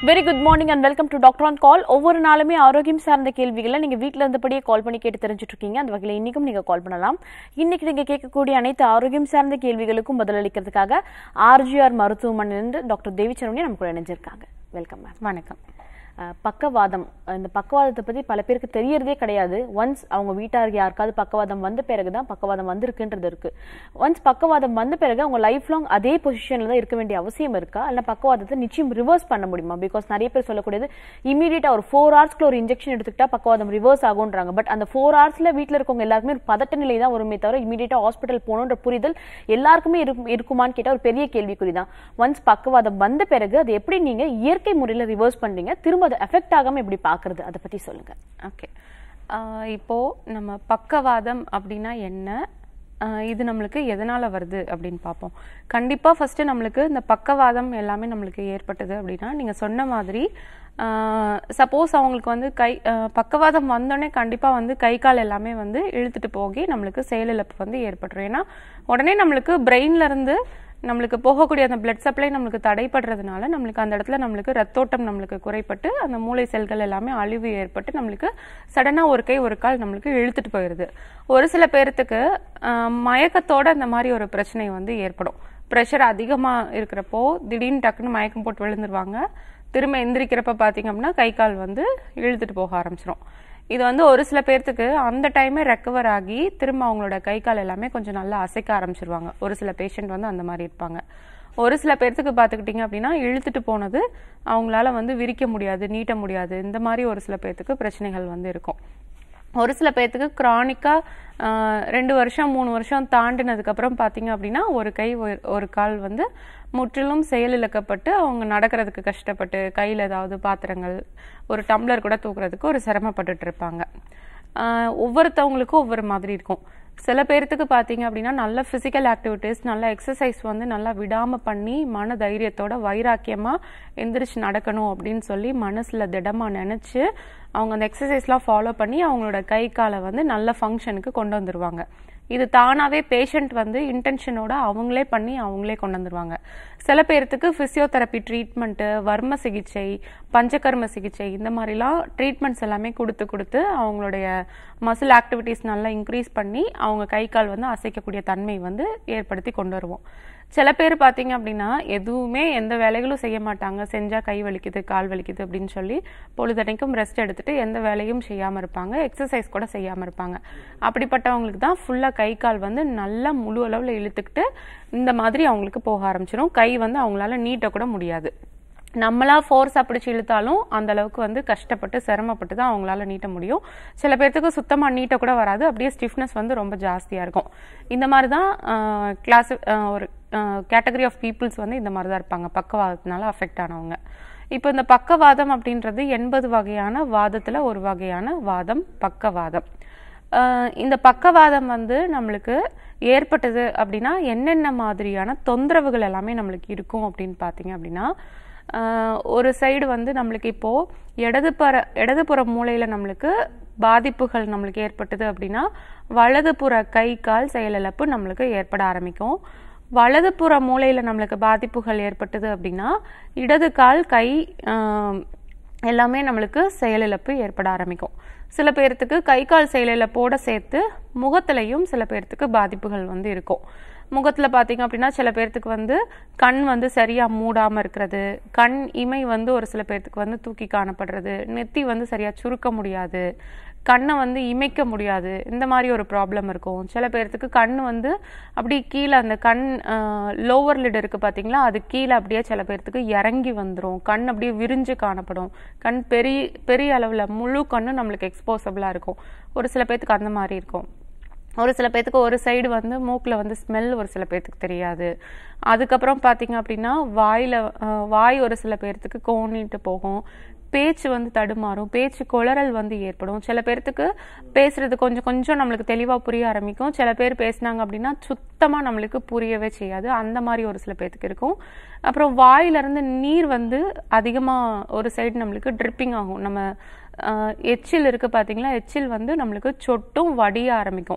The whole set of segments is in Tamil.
Very good morning and welcome to doctor on call ஒவ்வொரு நாளுமே ஆரோக்கியம் சார்ந்த கேள்விகளை நீங்க வீட்ல இருந்தபடியே கால் பண்ணி கேட்டு தெரிஞ்சுட்டு இருக்கீங்க அந்த வகையில் இன்னைக்கும் நீங்க கால் பண்ணலாம் இன்னைக்கு நீங்க கேட்கக்கூடிய அனைத்து ஆரோக்கியம் சார்ந்த கேள்விகளுக்கும் பதிலளிக்கிறதுக்காக ஆர்ஜிஆர் மருத்துவமனையிலிருந்து டாக்டர் தேவிச்சரவணி நமக்கு கூட இணைஞ்சிருக்காங்க வெல்கம் மேம் வணக்கம் அஹ் பக்கவாதம் இந்த பக்கவாதத்தை பத்தி பல பேருக்கு தெரியறதே கிடையாது ஒன்ஸ் அவங்க வீட்டாருக்கு யாருக்காவது பக்கவாதம் வந்த பிறகு தான் பக்கவாதம் வந்திருக்குன்றது இருக்கு ஒன்ஸ் பக்கவாதம் வந்த பிறகு அவங்க லைஃப் லாங் அதே பொசிஷன்ல தான் இருக்க வேண்டிய அவசியம் இருக்கா இல்ல பக்கவாதத்தை நிச்சயம் ரிவர்ஸ் பண்ண முடியுமா பிகாஸ் நிறைய பேர் சொல்லக்கூடியது இமீடியட்டா ஒரு ஃபோர் ஹவர்ஸ்க்கு ஒரு இன்ஜெக்ஷன் எடுத்துக்கிட்டா பக்கவாதம் ரிவர்ஸ் ஆகுன்றாங்க பட் அந்த ஃபோர் ஹவர்ஸ்ல வீட்ல இருக்கவங்க எல்லாருக்குமே ஒரு பதட்ட நிலை தான் வருமே தவிர இமீடியட்டா ஹாஸ்பிட்டல் போகணுன்ற புரிதல் எல்லாருக்குமே இருக்கும் இருக்குமான்னு கேட்டா ஒரு பெரிய கேள்விக்குறி தான் ஒன்ஸ் பக்கவாதம் வந்த பிறகு அது எப்படி நீங்க இயற்கை முறையில ரிவர்ஸ் பண்றீங்க திரும்ப அது எஃபெக்ட் ஆகாம எப்படி பாக்குறது அதை பத்தி சொல்லுங்க ஓகே இப்போ நம்ம பக்கவாதம் அப்படின்னா என்ன ஆஹ் இது நம்மளுக்கு எதனால வருது அப்படின்னு பார்ப்போம் கண்டிப்பா ஃபர்ஸ்ட் நம்மளுக்கு இந்த பக்கவாதம் எல்லாமே நம்மளுக்கு ஏற்பட்டது அப்படின்னா நீங்க சொன்ன மாதிரி சப்போஸ் அவங்களுக்கு வந்து கை ஆஹ் பக்கவாதம் வந்தோடனே கண்டிப்பா வந்து கை கால் எல்லாமே வந்து இழுத்துட்டு போகி நம்மளுக்கு செயலிழப்பு வந்து ஏற்பட்டுரும் ஏன்னா உடனே நம்மளுக்கு பிரெயின்ல இருந்து நம்மளுக்கு போகக்கூடிய அந்த பிளட் சப்ளை நம்மளுக்கு தடைப்படுறதுனால நம்மளுக்கு அந்த இடத்துல நம்மளுக்கு ரத்தோட்டம் நம்மளுக்கு குறைப்பட்டு அந்த மூளை செல்கள் எல்லாமே அழிவு ஏற்பட்டு நம்மளுக்கு சடனா ஒரு கை ஒரு கால் நம்மளுக்கு இழுத்துட்டு போயிடுது ஒரு சில பேர்த்துக்கு ஆஹ், மயக்கத்தோட இந்த மாதிரி ஒரு பிரச்சனை வந்து ஏற்படும் ப்ரெஷர் அதிகமா இருக்கிறப்போ திடீர்னு டக்குன்னு மயக்கம் போட்டு விழுந்துருவாங்க திரும்ப எந்திரிக்கிறப்ப பாத்தீங்க அப்படின்னா கை கால் வந்து இழுத்துட்டு போக ஆரம்பிச்சிரும் இது வந்து ஒரு சில பேர்த்துக்கு அந்த டைமே ரெக்கவர் ஆகி திரும்ப அவங்களோட கை கால் எல்லாமே கொஞ்சம் நல்லா அசைக்க ஆரம்பிச்சிருவாங்க ஒரு சில பேஷண்ட் வந்து அந்த மாதிரி இருப்பாங்க ஒரு சில பேர்த்துக்கு பார்த்துக்கிட்டிங்க அப்படின்னா இழுத்துட்டு போனது அவங்களால வந்து விரிக்க முடியாது நீட்ட முடியாது இந்த மாதிரி ஒரு சில பேர்த்துக்கு பிரச்சனைகள் வந்து இருக்கும் ஒரு சில பேர்த்துக்கு க்ரானிக்கா ரெண்டு வருஷம் மூணு வருஷம் தாண்டினதுக்கு அப்புறம் பாத்தீங்க அப்படின்னா ஒரு கை ஒரு- ஒரு கால் வந்து முற்றிலும் செயலிழக்கப்பட்டு அவங்க நடக்கிறதுக்கு கஷ்டப்பட்டு கையில ஏதாவது பாத்திரங்கள் ஒரு டம்ளர் கூட தூக்குறதுக்கு ஒரு சிரமப்பட்டுட்டு இருப்பாங்க ஆஹ் ஒவ்வொருத்தவங்களுக்கும் ஒவ்வொரு மாதிரி இருக்கும் சில பேர்த்துக்கு பார்த்தீங்க அப்படின்னா நல்ல ஃபிசிக்கல் ஆக்டிவிட்டீஸ் நல்ல எக்ஸசைஸ் வந்து நல்லா விடாம பண்ணி மன தைரியத்தோட வைராக்கியமா எந்திரிச்சு நடக்கணும் அப்படின்னு சொல்லி மனசுல திடமா நினைச்சு அவங்க அந்த எக்ஸசைஸ்லாம் ஃபாலோ பண்ணி அவங்களோட கை காலை வந்து நல்ல ஃபங்க்ஷனுக்கு கொண்டு வந்துருவாங்க இது தானாவே பேஷண்ட் வந்து இன்டென்ஷனோட அவங்களே பண்ணி அவங்களே கொண்டு வந்துருவாங்க சில பேர்த்துக்கு பிசியோதெரப்பி ட்ரீட்மெண்ட்டு வர்ம சிகிச்சை பஞ்சகர்ம சிகிச்சை இந்த மாதிரிலாம் ட்ரீட்மெண்ட்ஸ் எல்லாமே கொடுத்து கொடுத்து அவங்களுடைய மசில் ஆக்டிவிட்டீஸ் நல்லா இன்க்ரீஸ் பண்ணி அவங்க கை கால் வந்து அசைக்கக்கூடிய தன்மை வந்து ஏற்படுத்தி கொண்டு வருவோம் சில பேர் பார்த்தீங்க அப்படின்னா எதுவுமே எந்த வேலைகளும் செய்ய மாட்டாங்க செஞ்சா கை வலிக்குது கால் வலிக்குது அப்படின்னு சொல்லி பொழுதனைக்கும் ரெஸ்ட் எடுத்துட்டு எந்த வேலையும் செய்யாம இருப்பாங்க எக்ஸசைஸ் கூட செய்யாம இருப்பாங்க அப்படிப்பட்டவங்களுக்கு தான் ஃபுல்லா கை கால் வந்து நல்லா முழு அளவுல இழுத்துக்கிட்டு இந்த மாதிரி அவங்களுக்கு போக ஆரம்பிச்சிடும் கை வந்து அவங்களால நீட்ட கூட முடியாது நம்மளா ஃபோர்ஸ் பிடிச்சு இழுத்தாலும் அந்த அளவுக்கு வந்து கஷ்டப்பட்டு சிரமப்பட்டு தான் அவங்களால நீட்ட முடியும் சில பேர்த்துக்கு சுத்தமா நீட்ட கூட வராது அப்படியே ஸ்டிஃப்னஸ் வந்து ரொம்ப ஜாஸ்தியா இருக்கும் இந்த மாதிரி தான் கிளாஸ் ஒரு கேட்டகரி ஆஃப் பீப்புள்ஸ் வந்து இந்த மாதிரி தான் இருப்பாங்க பக்கவாதத்தினால அஃபெக்ட் ஆனவங்க இப்போ இந்த பக்கவாதம் அப்படின்றது எண்பது வகையான வாதத்துல ஒரு வகையான வாதம் பக்கவாதம் ஆஹ் இந்த பக்கவாதம் வந்து நம்மளுக்கு ஏற்பட்டது அப்படின்னா என்னென்ன மாதிரியான தொந்தரவுகள் எல்லாமே நம்மளுக்கு இருக்கும் அப்படின்னு பார்த்தீங்க அப்படின்னா ஆஹ் ஒரு சைடு வந்து நம்மளுக்கு இப்போ இடதுபுற இடதுபுற மூலையில நம்மளுக்கு பாதிப்புகள் நம்மளுக்கு ஏற்பட்டது அப்படின்னா வலதுபுற கை கால் செயலிழப்பு நம்மளுக்கு ஏற்பட ஆரம்பிக்கும் வலதுபுற மூலையில நம்மளுக்கு பாதிப்புகள் ஏற்பட்டது அப்படின்னா இடது கால் கை ஆஹ் எல்லாமே நம்மளுக்கு செயலிழப்பு ஏற்பட ஆரம்பிக்கும் சில பேர்த்துக்கு கை கால் செயலிழப்போட சேர்த்து முகத்திலையும் சில பேர்த்துக்கு பாதிப்புகள் வந்து இருக்கும் முகத்துல பாத்தீங்க அப்படின்னா சில பேர்த்துக்கு வந்து கண் வந்து சரியா மூடாம இருக்கிறது கண் இமை வந்து ஒரு சில பேர்த்துக்கு வந்து தூக்கி காணப்படுறது நெத்தி வந்து சரியா சுருக்க முடியாது கண்ணை வந்து இமைக்க முடியாது இந்த மாதிரி ஒரு ப்ராப்ளம் இருக்கும் சில பேர்த்துக்கு கண் வந்து அப்படி கீழே அந்த கண் லோவர் லிட் இருக்கு பாத்தீங்களா அது கீழே அப்படியே சில பேர்த்துக்கு இறங்கி வந்துரும் கண் அப்படியே விரிஞ்சு காணப்படும் கண் பெரிய பெரிய அளவுல முழு கண்ணும் நம்மளுக்கு எக்ஸ்போசபிளா இருக்கும் ஒரு சில பேர்த்துக்கு அந்த மாதிரி இருக்கும் ஒரு சில பேர்த்துக்கு ஒரு சைடு வந்து மூக்குல வந்து ஸ்மெல் ஒரு சில பேர்த்துக்கு தெரியாது அதுக்கப்புறம் பாத்தீங்க அப்படின்னா வாயில அஹ், வாய் ஒரு சில பேர்த்துக்கு கோணிட்டு போகும் பேச்சு வந்து தடுமாறும் பேச்சு குளறல் வந்து ஏற்படும் சில பேர்த்துக்கு பேசுறது கொஞ்சம் கொஞ்சம் நம்மளுக்கு தெளிவா புரிய ஆரம்பிக்கும் சில பேர் பேசுனாங்க அப்படின்னா சுத்தமா நம்மளுக்கு புரியவே செய்யாது அந்த மாதிரி ஒரு சில பேர்த்துக்கு இருக்கும் அப்புறம் வாயில இருந்து நீர் வந்து அதிகமா ஒரு சைடு நம்மளுக்கு ட்ரிப்பிங் ஆகும் நம்ம அஹ், எச்சில் இருக்கு பாத்தீங்களா எச்சில் வந்து நம்மளுக்கு சொட்டும் வடிய ஆரம்பிக்கும்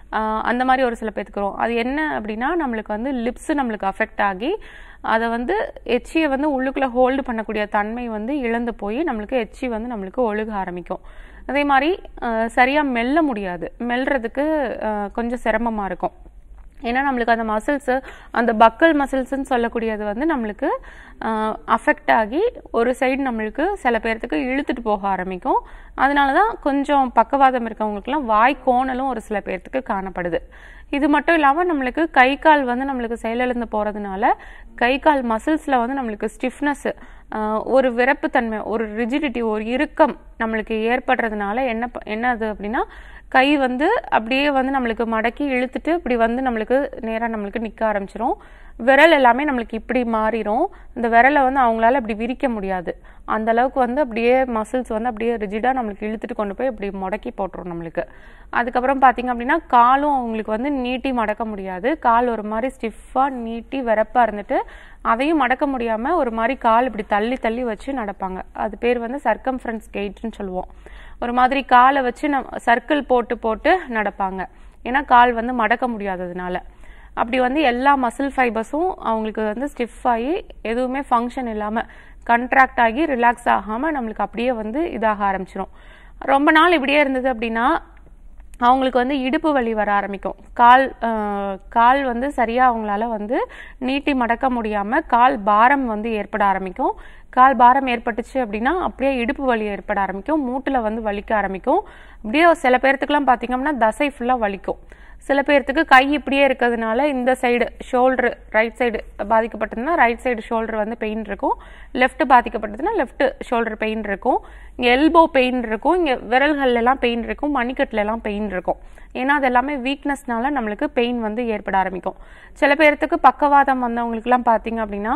ஆஹ் அந்த மாதிரி ஒரு சில பேத்துக்கு வரும் அது என்ன அப்படின்னா நம்மளுக்கு வந்து லிப்ஸ் நம்மளுக்கு அஃபெக்ட் ஆகி அதை வந்து எச்சியை வந்து உள்ளுக்குள்ள ஹோல்டு பண்ணக்கூடிய தன்மை வந்து இழந்து போய் நம்மளுக்கு எச்சி வந்து நம்மளுக்கு ஒழுக ஆரம்பிக்கும் அதே மாதிரி ஆஹ் சரியா மெல்ல முடியாது மெல்றதுக்கு ஆஹ் கொஞ்சம் சிரமமா இருக்கும் ஏன்னா நம்மளுக்கு அந்த மசில்ஸ் அந்த பக்கல் மசில்ஸ்ன்னு சொல்லக்கூடியது வந்து நம்மளுக்கு அஃபெக்ட் ஆகி ஒரு சைடு நம்மளுக்கு சில பேர்த்துக்கு இழுத்துட்டு போக ஆரம்பிக்கும் அதனால தான் கொஞ்சம் பக்கவாதம் இருக்கவங்களுக்குலாம் வாய் கோணலும் ஒரு சில பேர்த்துக்கு காணப்படுது இது மட்டும் இல்லாமல் நம்மளுக்கு கை கால் வந்து நம்மளுக்கு செயலிழந்து போகிறதுனால கை கால் மசில்ஸில் வந்து நம்மளுக்கு ஸ்டிஃப்னஸ் ஒரு விரப்புத்தன்மை ஒரு ரிஜிடிட்டி ஒரு இறுக்கம் நம்மளுக்கு ஏற்படுறதுனால என்ன ப- என்னது அப்படின்னா கை வந்து அப்படியே வந்து நம்மளுக்கு மடக்கி இழுத்துட்டு இப்படி வந்து நம்மளுக்கு நேராக நம்மளுக்கு நிற்க ஆரம்பிச்சிரும் விரல் எல்லாமே நம்மளுக்கு இப்படி மாறிடும் இந்த விரலை வந்து அவங்களால இப்படி விரிக்க முடியாது அந்த அளவுக்கு வந்து அப்படியே மசில்ஸ் வந்து அப்படியே ரிஜிடாக நம்மளுக்கு இழுத்துட்டு கொண்டு போய் இப்படி முடக்கி போட்டுரும் நம்மளுக்கு அதுக்கப்புறம் பார்த்தீங்க அப்படின்னா காலும் அவங்களுக்கு வந்து நீட்டி மடக்க முடியாது கால் ஒரு மாதிரி ஸ்டிஃபாக நீட்டி வெறப்பாக இருந்துட்டு அதையும் மடக்க முடியாமல் ஒரு மாதிரி கால் இப்படி தள்ளி தள்ளி வச்சு நடப்பாங்க அது பேர் வந்து சர்க்கம்ஃபரன்ஸ் கெயிட்னு சொல்லுவோம் ஒரு மாதிரி காலை வச்சு நம் சர்க்கிள் போட்டு போட்டு நடப்பாங்க ஏன்னா கால் வந்து மடக்க முடியாததுனால அப்படி வந்து எல்லா மசில் ஃபைபர்ஸும் அவங்களுக்கு வந்து ஸ்டிஃப் ஆகி எதுவுமே ஃபங்க்ஷன் இல்லாமல் கண்ட்ராக்ட் ஆகி ரிலாக்ஸ் ஆகாமல் நம்மளுக்கு அப்படியே வந்து இதாக ஆரம்பிச்சிரும் ரொம்ப நாள் இப்படியே இருந்தது அப்படின்னா அவங்களுக்கு வந்து இடுப்பு வலி வர ஆரம்பிக்கும் கால் அஹ், கால் வந்து சரியாக அவங்களால வந்து நீட்டி மடக்க முடியாமல் கால் பாரம் வந்து ஏற்பட ஆரம்பிக்கும் கால் பாரம் ஏற்பட்டுச்சு அப்படின்னா அப்படியே இடுப்பு வலி ஏற்பட ஆரம்பிக்கும் மூட்டில் வந்து வலிக்க ஆரம்பிக்கும் அப்படியே சில பேர்த்துக்குலாம் பார்த்தீங்க அப்படின்னா தசை ஃபுல்லாக வலிக்கும் சில பேர்த்துக்கு கை இப்படியே இருக்கிறதுனால இந்த சைடு ஷோல்டர் ரைட் சைடு பாதிக்கப்பட்டதுன்னா ரைட் சைடு ஷோல்டர் வந்து பெயின் இருக்கும் லெஃப்ட் பாதிக்கப்பட்டதுன்னா லெஃப்ட் ஷோல்டர் பெயின் இருக்கும் இங்கே எல்போ பெயின் இருக்கும் இங்கே விரல்கள் எல்லாம் பெயின் இருக்கும் மணிக்கட்டுல எல்லாம் பெயின் இருக்கும் ஏன்னா அது எல்லாமே வீக்னஸ்னால நம்மளுக்கு பெயின் வந்து ஏற்பட ஆரம்பிக்கும் சில பேர்த்துக்கு பக்கவாதம் வந்தவங்களுக்குலாம் பார்த்தீங்க அப்படின்னா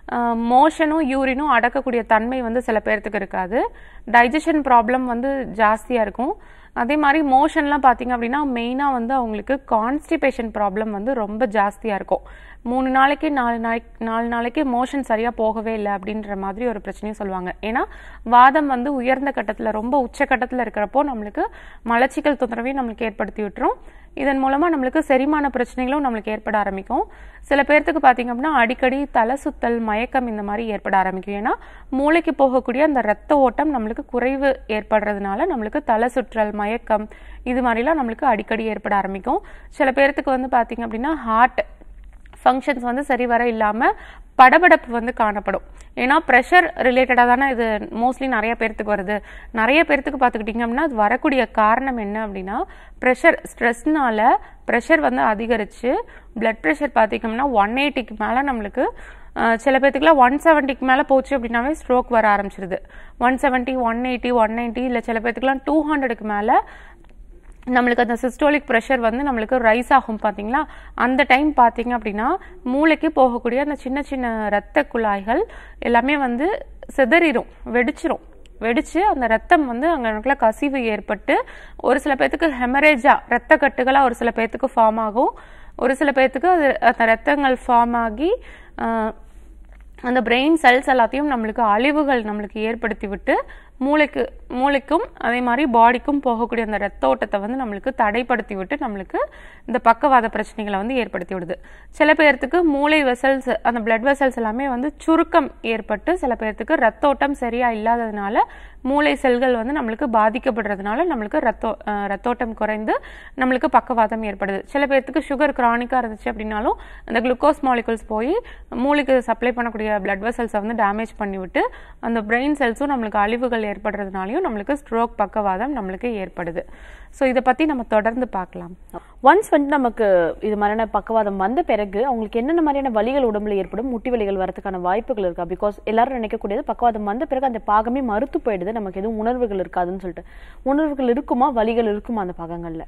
மோஷனும் யூரினும் அடக்கக்கூடிய தன்மை வந்து சில பேர்த்துக்கு இருக்காது டைஜஷன் ப்ராப்ளம் வந்து ஜாஸ்தியாக இருக்கும் அதே மாதிரி மோஷன்லாம் பார்த்தீங்க அப்படின்னா மெயினாக வந்து அவங்களுக்கு கான்ஸ்டிபேஷன் ப்ராப்ளம் வந்து ரொம்ப ஜாஸ்தியாக இருக்கும் மூணு நாளைக்கு நாலு நாளைக்கு நாலு நாளைக்கு மோஷன் சரியாக போகவே இல்லை அப்படின்ற மாதிரி ஒரு பிரச்சனையும் சொல்லுவாங்க ஏன்னா வாதம் வந்து உயர்ந்த கட்டத்தில் ரொம்ப உச்சக்கட்டத்தில் இருக்கிறப்போ நம்மளுக்கு மலச்சிக்கல் தொந்தரவையும் நம்மளுக்கு ஏற்படுத்தி விட்டுரும் இதன் மூலமாக நம்மளுக்கு செரிமான பிரச்சனைகளும் நம்மளுக்கு ஏற்பட ஆரம்பிக்கும் சில பேர்த்துக்கு பார்த்தீங்க அப்படின்னா அடிக்கடி தலை சுத்தல் மயக்கம் இந்த மாதிரி ஏற்பட ஆரம்பிக்கும் ஏன்னா மூளைக்கு போகக்கூடிய அந்த ரத்த ஓட்டம் நம்மளுக்கு குறைவு ஏற்படுறதுனால நம்மளுக்கு தலை சுற்றல் மயக்கம் இது மாதிரிலாம் நம்மளுக்கு அடிக்கடி ஏற்பட ஆரம்பிக்கும் சில பேர்த்துக்கு வந்து பார்த்தீங்க அப்படின்னா ஹார்ட் ஃபங்க்ஷன்ஸ் வந்து சரி வர இல்லாமல் படபடப்பு வந்து காணப்படும் ஏன்னா ப்ரெஷர் ரிலேட்டடாக தானே இது மோஸ்ட்லி நிறைய பேர்த்துக்கு வருது நிறைய பேர்த்துக்கு பார்த்துக்கிட்டிங்க அப்படின்னா அது வரக்கூடிய காரணம் என்ன அப்படின்னா ப்ரெஷர் ஸ்ட்ரெஸ்னால ப்ரெஷர் வந்து அதிகரித்து பிளட் ப்ரெஷர் பார்த்திங்கன்னா ஒன் எயிட்டிக்கு மேலே நம்மளுக்கு அஹ், சில பேர்த்துக்குலாம் ஒன் செவன்ட்டிக்கு மேலே போச்சு அப்படின்னாவே ஸ்ட்ரோக் வர ஆரம்பிச்சிருது one seventy one eighty one ninety இல்லை சில பேர்த்துக்குலாம் டூ ஹண்ட்ரடுக்கு மேலே நம்மளுக்கு அந்த சிஸ்டோலிக் ப்ரெஷர் வந்து நம்மளுக்கு ரைஸ் ஆகும் பார்த்தீங்களா அந்த டைம் பார்த்தீங்க அப்படின்னா மூளைக்கு போகக்கூடிய அந்த சின்ன சின்ன இரத்த குழாய்கள் எல்லாமே வந்து சிதறிடும் வெடிச்சிரும் வெடிச்சு அந்த ரத்தம் வந்து அங்கே கசிவு ஏற்பட்டு ஒரு சில பேர்த்துக்கு ஹெமரேஜா ரத்த கட்டுகளா ஒரு சில பேர்த்துக்கு ஃபார்ம் ஆகும் ஒரு சில பேர்த்துக்கு அது அந்த ரத்தங்கள் ஃபார்ம் ஆகி ஆஹ், அந்த பிரெயின் செல்ஸ் எல்லாத்தையும் நம்மளுக்கு அழிவுகள் நம்மளுக்கு ஏற்படுத்தி விட்டு மூளைக்கு மூளைக்கும் அதே மாதிரி பாடிக்கும் போகக்கூடிய அந்த ரத்த ஓட்டத்தை வந்து நம்மளுக்கு தடைப்படுத்தி விட்டு நம்மளுக்கு இந்த பக்கவாத பிரச்சனைகளை வந்து ஏற்படுத்தி விடுது சில பேர்த்துக்கு மூளை வெசல்ஸ் அந்த பிளட் வெசல்ஸ் எல்லாமே வந்து சுருக்கம் ஏற்பட்டு சில பேர்த்துக்கு ரத்த ஓட்டம் சரியா இல்லாததுனால மூளை செல்கள் வந்து நம்மளுக்கு பாதிக்கப்படுறதுனால நம்மளுக்கு ரத்த அஹ், ரத்தோட்டம் குறைந்து நம்மளுக்கு பக்கவாதம் ஏற்படுது சில பேர்த்துக்கு சுகர் கிரானிக்காக இருந்துச்சு அப்படின்னாலும் அந்த குளுக்கோஸ் மாலிகுல்ஸ் போய் மூளைக்கு சப்ளை பண்ணக்கூடிய பிளட் வெசல்ஸை வந்து டேமேஜ் பண்ணிவிட்டு அந்த பிரெயின் செல்ஸும் நம்மளுக்கு அழிவுகள் ஏற்படுறதுனாலையும் நம்மளுக்கு ஸ்ட்ரோக் பக்கவாதம் நம்மளுக்கு ஏற்படுது ஸோ இதை பற்றி நம்ம தொடர்ந்து பார்க்கலாம் ஒன்ஸ் வந்து நமக்கு இது மாதிரியான பக்கவாதம் வந்த பிறகு அவங்களுக்கு என்னென்ன மாதிரியான வலிகள் உடம்புல ஏற்படும் முட்டி வலிகள் வரதுக்கான வாய்ப்புகள் இருக்கா பிகாஸ் எல்லாரும் நினைக்கக்கூடியது பக்கவாதம் வந்த பிறகு அந்த பாகமே மறுத்து போயிடுது நமக்கு எதுவும் உணர்வுகள் இருக்காதுன்னு சொல்லிட்டு உணர்வுகள் இருக்குமா வலிகள் இருக்குமா அந்த பாகங்கள்ல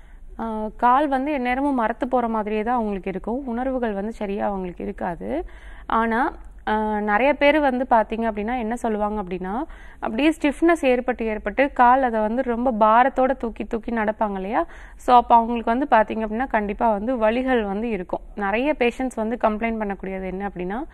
ஆஹ் கால் வந்து எந்நேரமும் மரத்து போகிற மாதிரியே தான் அவங்களுக்கு இருக்கும் உணர்வுகள் வந்து சரியாக அவங்களுக்கு இருக்காது ஆனால் நிறைய பேர் வந்து பார்த்தீங்க அப்படின்னா என்ன சொல்லுவாங்க அப்படின்னா அப்படியே ஸ்டிஃப்னஸ் ஏற்பட்டு ஏற்பட்டு கால் அதை வந்து ரொம்ப பாரத்தோட தூக்கி தூக்கி நடப்பாங்க இல்லையா ஸோ அப்போ அவங்களுக்கு வந்து பார்த்தீங்க அப்படின்னா கண்டிப்பாக வந்து வலிகள் வந்து இருக்கும் நிறைய பேஷண்ட்ஸ் வந்து கம்ப்ளைண்ட் பண்ணக்கூடியது என்ன அப்படின்னா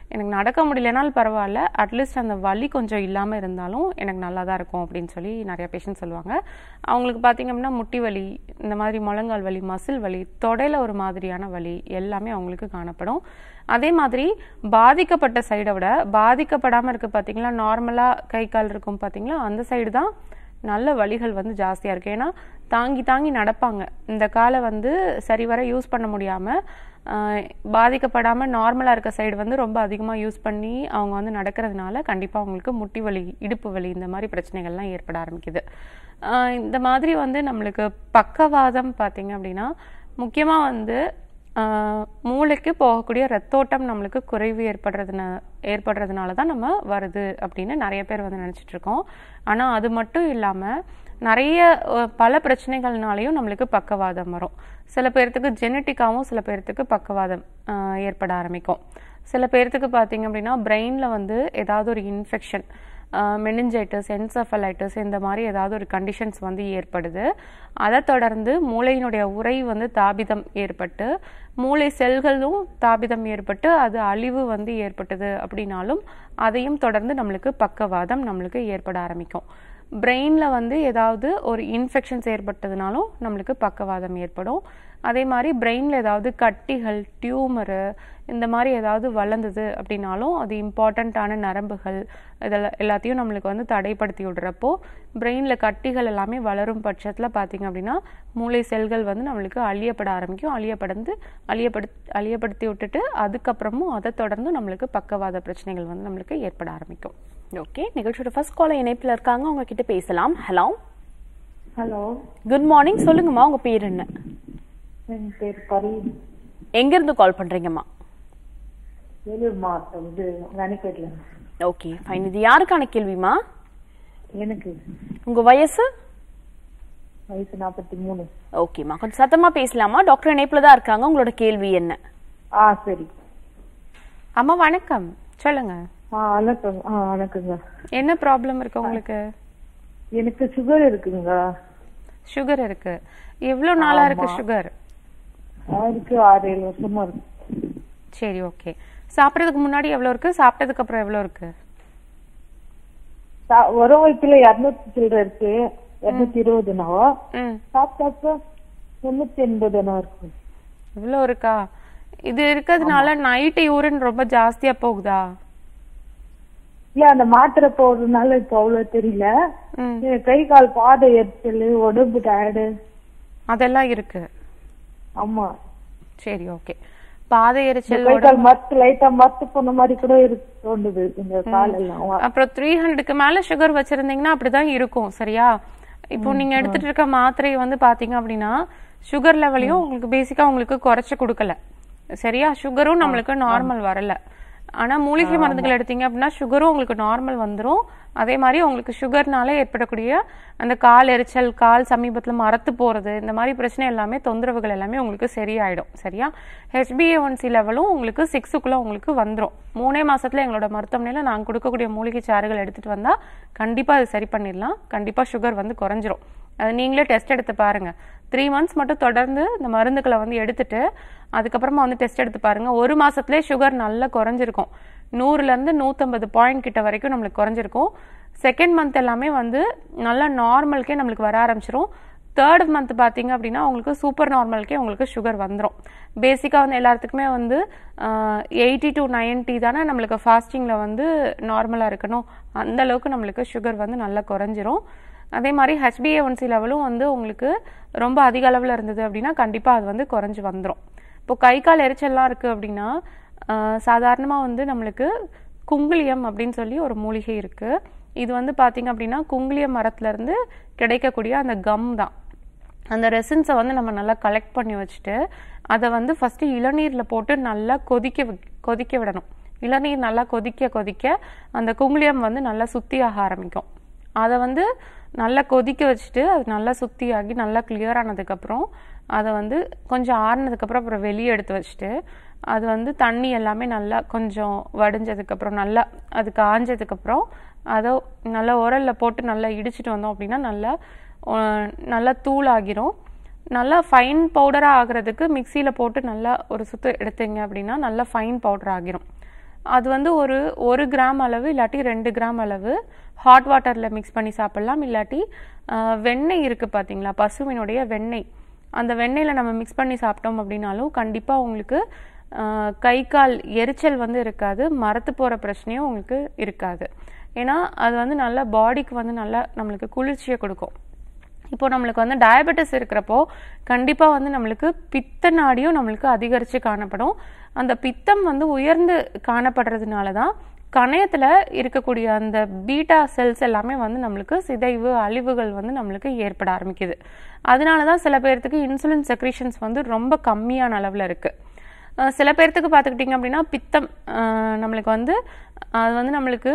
எனக்கு நடக்க முடியலனாலும் பரவாயில்ல அட்லீஸ்ட் அந்த வலி கொஞ்சம் இல்லாமல் இருந்தாலும் எனக்கு நல்லா தான் இருக்கும் அப்படின்னு சொல்லி நிறைய பேஷண்ட் சொல்லுவாங்க அவங்களுக்கு பார்த்தீங்க அப்படின்னா முட்டி வலி இந்த மாதிரி முழங்கால் வலி மசில் வலி தொடையில் ஒரு மாதிரியான வலி எல்லாமே அவங்களுக்கு காணப்படும் அதே மாதிரி பாதிக்கப்பட்ட சைடை விட பாதிக்கப்படாமல் இருக்கு பார்த்தீங்களா நார்மலாக கை கால் இருக்கும் பார்த்தீங்களா அந்த சைடு தான் நல்ல வலிகள் வந்து ஜாஸ்தியாக இருக்குது ஏன்னா தாங்கி தாங்கி நடப்பாங்க இந்த காலை வந்து சரிவர யூஸ் பண்ண முடியாமல் பாதிக்கப்படாமல் நார்மலாக இருக்க சைடு வந்து ரொம்ப அதிகமாக யூஸ் பண்ணி அவங்க வந்து நடக்கிறதுனால கண்டிப்பாக அவங்களுக்கு முட்டி வலி இடுப்பு வலி இந்த மாதிரி பிரச்சனைகள்லாம் ஏற்பட ஆரம்பிக்குது ஆஹ் இந்த மாதிரி வந்து நம்மளுக்கு பக்கவாதம் பார்த்தீங்க அப்படின்னா முக்கியமாக வந்து ஆஹ் மூளைக்கு போகக்கூடிய ரத்தோட்டம் நம்மளுக்கு குறைவு ஏற்படுறதுன ஏற்படுறதுனால தான் நம்ம வருது அப்படின்னு நிறைய பேர் வந்து நினச்சிட்டு இருக்கோம் ஆனால் அது மட்டும் இல்லாமல் நிறைய அஹ், பல பிரச்சனைகள்னாலையும் நம்மளுக்கு பக்கவாதம் வரும் சில பேர்த்துக்கு ஜெனட்டிக்காவும் சில பேர்த்துக்கு பக்கவாதம் ஆஹ், ஏற்பட ஆரம்பிக்கும் சில பேர்த்துக்கு பார்த்தீங்க அப்படின்னா பிரெயினில் வந்து ஏதாவது ஒரு இன்ஃபெக்ஷன் மெனிஞ்சைட்டிஸ் என்செஃபலைட்டிஸ் இந்த மாதிரி ஏதாவது ஒரு கண்டிஷன்ஸ் வந்து ஏற்படுது அதை தொடர்ந்து மூளையினுடைய உறை வந்து தாபிதம் ஏற்பட்டு மூளை செல்களும் தாபிதம் ஏற்பட்டு அது அழிவு வந்து ஏற்பட்டது அப்படின்னாலும் அதையும் தொடர்ந்து நம்மளுக்கு பக்கவாதம் நம்மளுக்கு ஏற்பட ஆரம்பிக்கும் பிரெயினில் வந்து ஏதாவது ஒரு இன்ஃபெக்ஷன்ஸ் ஏற்பட்டதுனாலும் நம்மளுக்கு பக்கவாதம் ஏற்படும் அதே மாதிரி பிரெயினில் ஏதாவது கட்டிகள் டியூமரு இந்த மாதிரி ஏதாவது வளர்ந்தது அப்படின்னாலும் அது இம்பார்ட்டண்ட்டான நரம்புகள் இதெல்லாம் எல்லாத்தையும் நம்மளுக்கு வந்து தடைப்படுத்தி விடுறப்போ பிரெயினில் கட்டிகள் எல்லாமே வளரும் பட்சத்தில் பார்த்தீங்க அப்படின்னா மூளை செல்கள் வந்து நம்மளுக்கு அழியப்பட ஆரம்பிக்கும் அழியப்படந்து அழியப்படு அழியப்படுத்தி விட்டுட்டு அதுக்கப்புறமும் அதை தொடர்ந்து நம்மளுக்கு பக்கவாத பிரச்சனைகள் வந்து நம்மளுக்கு ஏற்பட ஆரம்பிக்கும் ஓகே நிகழ்ச்சியோட ஃபர்ஸ்ட் காலர் இணைப்புல இருக்காங்க அவங்க கிட்ட பேசலாம் ஹலோ ஹலோ குட் மார்னிங் சொல்லுங்கம்மா உங்க பேர் என்ன என் பேர் பரீன் எங்க இருந்து கால் பண்றீங்கம்மா வேலூர் மாவட்டம் இது ராணிப்பேட்டில் ஓகே ஃபைன் இது யாருக்கான கேள்விமா எனக்கு உங்க வயசு வயசு நாற்பத்தி மூணு ஓகேம்மா கொஞ்சம் சத்தமா பேசலாமா டாக்டர் இணைப்புல தான் இருக்காங்க உங்களோட கேள்வி என்ன ஆ சரி அம்மா வணக்கம் சொல்லுங்க ஆ வணக்கம் ஆ வணக்கங்க என்ன ப்ராப்ளம் இருக்கு உங்களுக்கு எனக்கு சுகர் இருக்குங்க சுகர் இருக்கு எவ்வளோ நாளா இருக்கு சுகர் இருக்கு ஆறு ஏழு வருஷமா இருக்கு சரி ஓகே சாப்பிட்றதுக்கு முன்னாடி எவ்வளோ இருக்கு சாப்பிட்டதுக்கு அப்புறம் எவ்வளோ இருக்கு சா- உரம் வைக்கல இரநூத்தி சில்லற இருக்கு இரநூத்தி இருபதுனாவா ம் சாப்பிட்டப்ப முன்னூத்தி எண்பதுனா இருக்கு இவ்வளோ இருக்கா இது இருக்கிறதுனால நைட்டு யூரின் ரொம்ப ஜாஸ்தியா போகுதா இல்ல அந்த மாத்திரை போடுறதுனால இப்ப அவ்வளவு தெரியல ம் எனக்கு கை கால் பாதை எரிச்சல் உடம்பு டயர்டு அதெல்லாம் இருக்கு ஆமா சரி ஓகே பாதை இந்த எரிச்சல் கை கால் மத்து லைட்டா மத்து போன மாதிரி கூட இருக்கு தோணுது இந்த கால் எல்லாம் அப்புறம் த்ரீ ஹண்ட்ரடுக்கு மேல சுகர் வச்சிருந்தீங்கன்னா அப்படிதான் இருக்கும் சரியா இப்போ நீங்க எடுத்துட்டு இருக்க மாத்திரை வந்து பாத்தீங்க அப்படின்னா சுகர் லெவலையும் உங்களுக்கு பேசிக்கா உங்களுக்கு குறைச்சு கொடுக்கல சரியா சுகரும் நம்மளுக்கு நார்மல் வரல ஆனா மூலிகை மருந்துகள் எடுத்தீங்க அப்படின்னா சுகரும் உங்களுக்கு நார்மல் வந்துரும் அதே மாதிரி உங்களுக்கு சுகர்னால ஏற்படக்கூடிய அந்த கால் எரிச்சல் கால் சமீபத்துல மரத்து போறது இந்த மாதிரி பிரச்சனை எல்லாமே தொந்தரவுகள் எல்லாமே உங்களுக்கு சரியாயிடும் சரியா ஹெச்பிஏ லெவலும் உங்களுக்கு சிக்ஸுக்குள்ள உங்களுக்கு வந்துரும் மூணே மாசத்துல எங்களோட மருத்துவமனையில நாங்க கொடுக்கக்கூடிய மூலிகை சாறுகள் எடுத்துட்டு வந்தா கண்டிப்பா அது சரி பண்ணிடலாம் கண்டிப்பா சுகர் வந்து குறைஞ்சிரும் அது நீங்களே டெஸ்ட் எடுத்து பாருங்க த்ரீ மந்த்ஸ் மட்டும் தொடர்ந்து இந்த மருந்துகளை வந்து எடுத்துட்டு அதுக்கப்புறமா வந்து டெஸ்ட் எடுத்து பாருங்க ஒரு மாசத்துலயே சுகர் நல்லா குறைஞ்சிருக்கும் நூறுல இருந்து நூத்தம்பது பாயிண்ட் கிட்ட வரைக்கும் நம்மளுக்கு குறைஞ்சிருக்கும் செகண்ட் மந்த் எல்லாமே வந்து நல்லா நார்மலுக்கே நம்மளுக்கு வர ஆரம்பிச்சிரும் தேர்ட் மந்த் பார்த்தீங்க அப்படின்னா உங்களுக்கு சூப்பர் நார்மலுக்கே உங்களுக்கு சுகர் வந்துடும் பேசிக்காக வந்து எல்லாத்துக்குமே வந்து எயிட்டி டு 90 தானே நம்மளுக்கு ஃபாஸ்டிங்கில் வந்து நார்மலாக இருக்கணும் அந்த அளவுக்கு நம்மளுக்கு சுகர் வந்து நல்லா குறைஞ்சிரும் அதே மாதிரி ஹெச்பிஏ ஒன்சி லெவலும் வந்து உங்களுக்கு ரொம்ப அதிக அளவில் இருந்தது அப்படின்னா கண்டிப்பாக அது வந்து குறைஞ்சி வந்துடும் இப்போ கை கால் எரிச்சல்லாம் இருக்குது அப்படின்னா சாதாரணமாக வந்து நம்மளுக்கு குங்குளியம் அப்படின்னு சொல்லி ஒரு மூலிகை இருக்குது இது வந்து பார்த்தீங்க அப்படின்னா குங்குளியம் மரத்துலேருந்து கிடைக்கக்கூடிய அந்த கம் தான் அந்த ரெசின்ஸை வந்து நம்ம நல்லா கலெக்ட் பண்ணி வச்சுட்டு அதை வந்து ஃபஸ்ட்டு இளநீரில் போட்டு நல்லா கொதிக்க வி- கொதிக்க விடணும் இளநீர் நல்லா கொதிக்க கொதிக்க அந்த குங்குளியம் வந்து நல்லா சுத்தியாக ஆரம்பிக்கும் அதை வந்து நல்லா கொதிக்க வச்சுட்டு அது நல்லா சுத்தியாகி நல்லா கிளியர் ஆனதுக்கப்புறம் அதை வந்து கொஞ்சம் ஆறுனதுக்கப்புறம் அப்புறம் வெளியே எடுத்து வச்சுட்டு அது வந்து தண்ணி எல்லாமே நல்லா கொஞ்சம் வடிஞ்சதுக்கப்புறம் நல்லா அது காஞ்சதுக்கப்புறம் அதை நல்லா உரல்ல போட்டு நல்லா இடிச்சிட்டு வந்தோம் அப்படின்னா நல்லா அஹ், நல்லா தூளாகிரும் நல்லா ஃபைன் பவுடராக ஆகுறதுக்கு மிக்சியில் போட்டு நல்லா ஒரு சுத்து எடுத்தீங்க அப்படின்னா நல்லா ஃபைன் பவுடர் ஆகிரும் அது வந்து ஒரு ஒரு கிராம் அளவு இல்லாட்டி ரெண்டு கிராம் அளவு ஹாட் வாட்டரில் மிக்ஸ் பண்ணி சாப்பிடலாம் இல்லாட்டி ஆஹ், வெண்ணெய் இருக்குது பார்த்தீங்களா பசுவினுடைய வெண்ணெய் அந்த வெண்ணெயில் நம்ம மிக்ஸ் பண்ணி சாப்பிட்டோம் அப்படின்னாலும் கண்டிப்பாக உங்களுக்கு ஆஹ், கை கால் எரிச்சல் வந்து இருக்காது மரத்து போகிற பிரச்சனையும் உங்களுக்கு இருக்காது ஏன்னா அது வந்து நல்ல பாடிக்கு வந்து நல்லா நம்மளுக்கு குளிர்ச்சியை கொடுக்கும் இப்போ நம்மளுக்கு வந்து டயபெட்டிஸ் இருக்கிறப்போ கண்டிப்பாக வந்து நம்மளுக்கு பித்த நாடியும் நம்மளுக்கு அதிகரித்து காணப்படும் அந்த பித்தம் வந்து உயர்ந்து காணப்படுறதுனால தான் கணையத்தில் இருக்கக்கூடிய அந்த பீட்டா செல்ஸ் எல்லாமே வந்து நம்மளுக்கு சிதைவு அழிவுகள் வந்து நம்மளுக்கு ஏற்பட ஆரம்பிக்குது அதனால தான் சில பேர்த்துக்கு இன்சுலின் செக்ரீஷன்ஸ் வந்து ரொம்ப கம்மியான அளவில் இருக்குது அஹ் சில பேர்த்துக்கு பார்த்துக்கிட்டிங்க அப்படின்னா பித்தம் அஹ் நம்மளுக்கு வந்து அது வந்து நம்மளுக்கு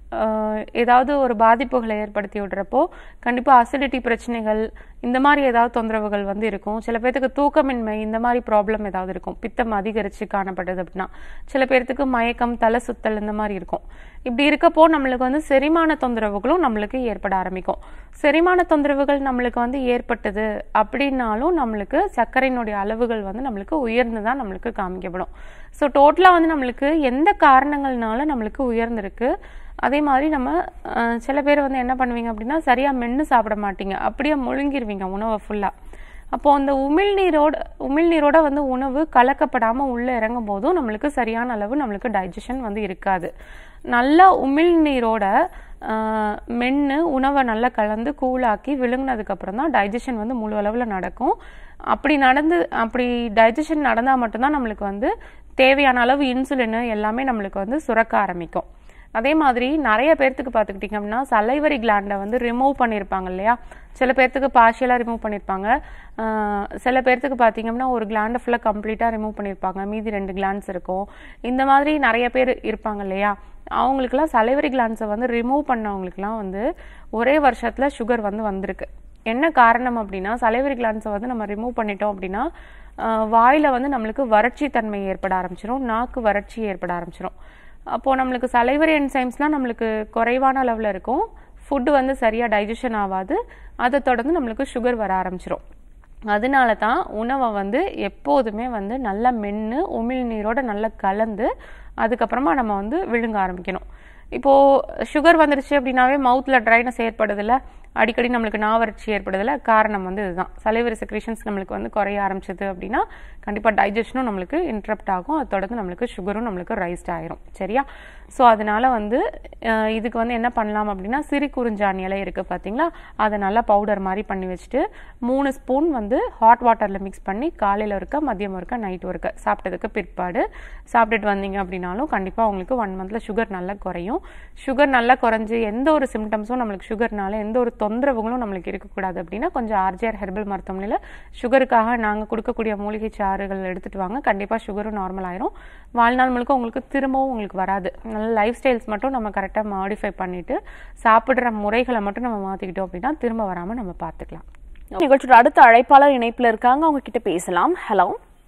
அஹ் ஏதாவது ஒரு பாதிப்புகளை ஏற்படுத்தி விடுறப்போ கண்டிப்பாக அசிடிட்டி பிரச்சனைகள் இந்த மாதிரி ஏதாவது தொந்தரவுகள் வந்து இருக்கும் சில பேர்த்துக்கு தூக்கமின்மை இந்த மாதிரி ப்ராப்ளம் ஏதாவது இருக்கும் பித்தம் அதிகரித்து காணப்பட்டது அப்படின்னா சில பேர்த்துக்கு மயக்கம் தலை சுத்தல் இந்த மாதிரி இருக்கும் இப்படி இருக்கப்போ நம்மளுக்கு வந்து செரிமான தொந்தரவுகளும் நம்மளுக்கு ஏற்பட ஆரம்பிக்கும் செரிமான தொந்தரவுகள் நம்மளுக்கு வந்து ஏற்பட்டது அப்படின்னாலும் நம்மளுக்கு சர்க்கரையினுடைய அளவுகள் வந்து நம்மளுக்கு உயர்ந்து தான் நம்மளுக்கு காமிக்கப்படும் ஸோ டோட்டலாக வந்து நம்மளுக்கு எந்த காரணங்கள்னால நம்மளுக்கு உயர்ந்திருக்கு அதே மாதிரி நம்ம அஹ், சில பேர் வந்து என்ன பண்ணுவீங்க அப்படின்னா சரியாக மென்று சாப்பிட மாட்டீங்க அப்படியே முழுங்கிருவீங்க உணவை ஃபுல்லாக அப்போ அந்த உமிழ்நீரோட உமிழ்நீரோட வந்து உணவு கலக்கப்படாம உள்ள இறங்கும் போதும் நம்மளுக்கு சரியான அளவு நம்மளுக்கு டைஜஷன் வந்து இருக்காது நல்லா உமிழ்நீரோட ஆஹ், மென்னு உணவை நல்லா கலந்து கூலாக்கி விழுங்கினதுக்கு அப்புறம் தான் டைஜஷன் வந்து முழு அளவில் நடக்கும் அப்படி நடந்து அப்படி டைஜஷன் நடந்தால் மட்டும்தான் நம்மளுக்கு வந்து தேவையான அளவு இன்சுலின் எல்லாமே நம்மளுக்கு வந்து சுரக்க ஆரம்பிக்கும் அதே மாதிரி நிறைய பேர்த்துக்கு பார்த்துக்கிட்டிங்க அப்படின்னா சலைவரி கிளாண்டை வந்து ரிமூவ் பண்ணியிருப்பாங்க இல்லையா சில பேர்த்துக்கு பார்ஷியலாக ரிமூவ் பண்ணியிருப்பாங்க ஆஹ் சில பேர்த்துக்கு பார்த்தீங்கன்னா ஒரு கிளாண்டை ஃபுல்லாக கம்ப்ளீட்டாக ரிமூவ் பண்ணியிருப்பாங்க மீதி ரெண்டு கிளாண்ட்ஸ் இருக்கும் இந்த மாதிரி நிறைய பேர் இருப்பாங்க இல்லையா அவங்களுக்குலாம் சலைவரி கிளாண்ட்ஸை வந்து ரிமூவ் பண்ணவங்களுக்குலாம் வந்து ஒரே வருஷத்தில் சுகர் வந்து வந்திருக்கு என்ன காரணம் அப்படின்னா சலைவரி கிளாண்ட்ஸை வந்து நம்ம ரிமூவ் பண்ணிட்டோம் அப்படின்னா ஆஹ் வாயில வந்து நம்மளுக்கு வறட்சி தன்மை ஏற்பட ஆரம்பிச்சிரும் நாக்கு வறட்சி ஏற்பட ஆரம்பிச்சிரும் அப்போ நம்மளுக்கு சலைவரி என்சைம்ஸ்லாம் நம்மளுக்கு குறைவான அளவில் இருக்கும் ஃபுட்டு வந்து சரியாக டைஜஷன் ஆகாது அதை தொடர்ந்து நம்மளுக்கு சுகர் வர ஆரம்பிச்சிரும் அதனால தான் உணவை வந்து எப்போதுமே வந்து நல்லா மென்று உமிழ்நீரோட நல்லா கலந்து அதுக்கப்புறமா நம்ம வந்து விழுங்க ஆரம்பிக்கணும் இப்போ சுகர் வந்துருச்சு அப்படின்னாவே மவுத்ல ட்ரைனஸ் ஏற்படுதுல அடிக்கடி நம்மளுக்கு நாவறட்சி ஏற்படுதுல காரணம் வந்து இதுதான் சலைவரி செக்ரேஷன்ஸ் நம்மளுக்கு வந்து குறைய ஆரம்பிச்சது அப்படின்னா கண்டிப்பாக டைஜஷனும் நம்மளுக்கு இன்ட்ரப்ட் ஆகும் அது தொடர்ந்து நம்மளுக்கு சுகரும் நம்மளுக்கு ரைஸ்ட் ஆயிரும் சரியா ஸோ அதனால வந்து அஹ், இதுக்கு வந்து என்ன பண்ணலாம் அப்படின்னா சிறு குறிஞ்சாணி இலை இருக்கு பார்த்தீங்களா அதை நல்லா பவுடர் மாதிரி பண்ணி வச்சுட்டு மூணு ஸ்பூன் வந்து ஹாட் வாட்டரில் மிக்ஸ் பண்ணி காலையில் இருக்க மதியம் இருக்க நைட் இருக்க சாப்பிட்டதுக்கு பிற்பாடு சாப்பிட்டுட்டு வந்தீங்க அப்படின்னாலும் கண்டிப்பாக உங்களுக்கு ஒன் மந்த்ல சுகர் நல்லா குறையும் சுகர் நல்லா குறைஞ்சு எந்த ஒரு சிம்டம்ஸும் நம்மளுக்கு சுகர்னால எந்த ஒரு தொந்தரவுகளும் நம்மளுக்கு இருக்கக்கூடாது அப்படின்னா கொஞ்சம் ஆர்ஜிஆர் ஹெர்பல் மருத்துவமனையில் சுகருக்காக நாங்கள் கொடுக்கக்கூடிய மூலிகை சாறுகள் எடுத்துட்டு வாங்க கண்டிப்பாக சுகரும் நார்மல் ஆயிரும் வாழ்நாள் முழுக்க உங்களுக்கு திரும்பவும் உங்களுக்கு வராது நல்ல லைஃப் ஸ்டைல்ஸ் மட்டும் நம்ம கரெக்டாக மாடிஃபை பண்ணிட்டு சாப்பிடுற முறைகளை மட்டும் நம்ம மாற்றிக்கிட்டோம் அப்படின்னா திரும்ப வராமல் நம்ம பார்த்துக்கலாம் நிகழ்ச்சியோட அடுத்த அழைப்பாளர் இணைப்புல இருக்காங்க அவங்க கிட்ட பேசலாம் ஹலோ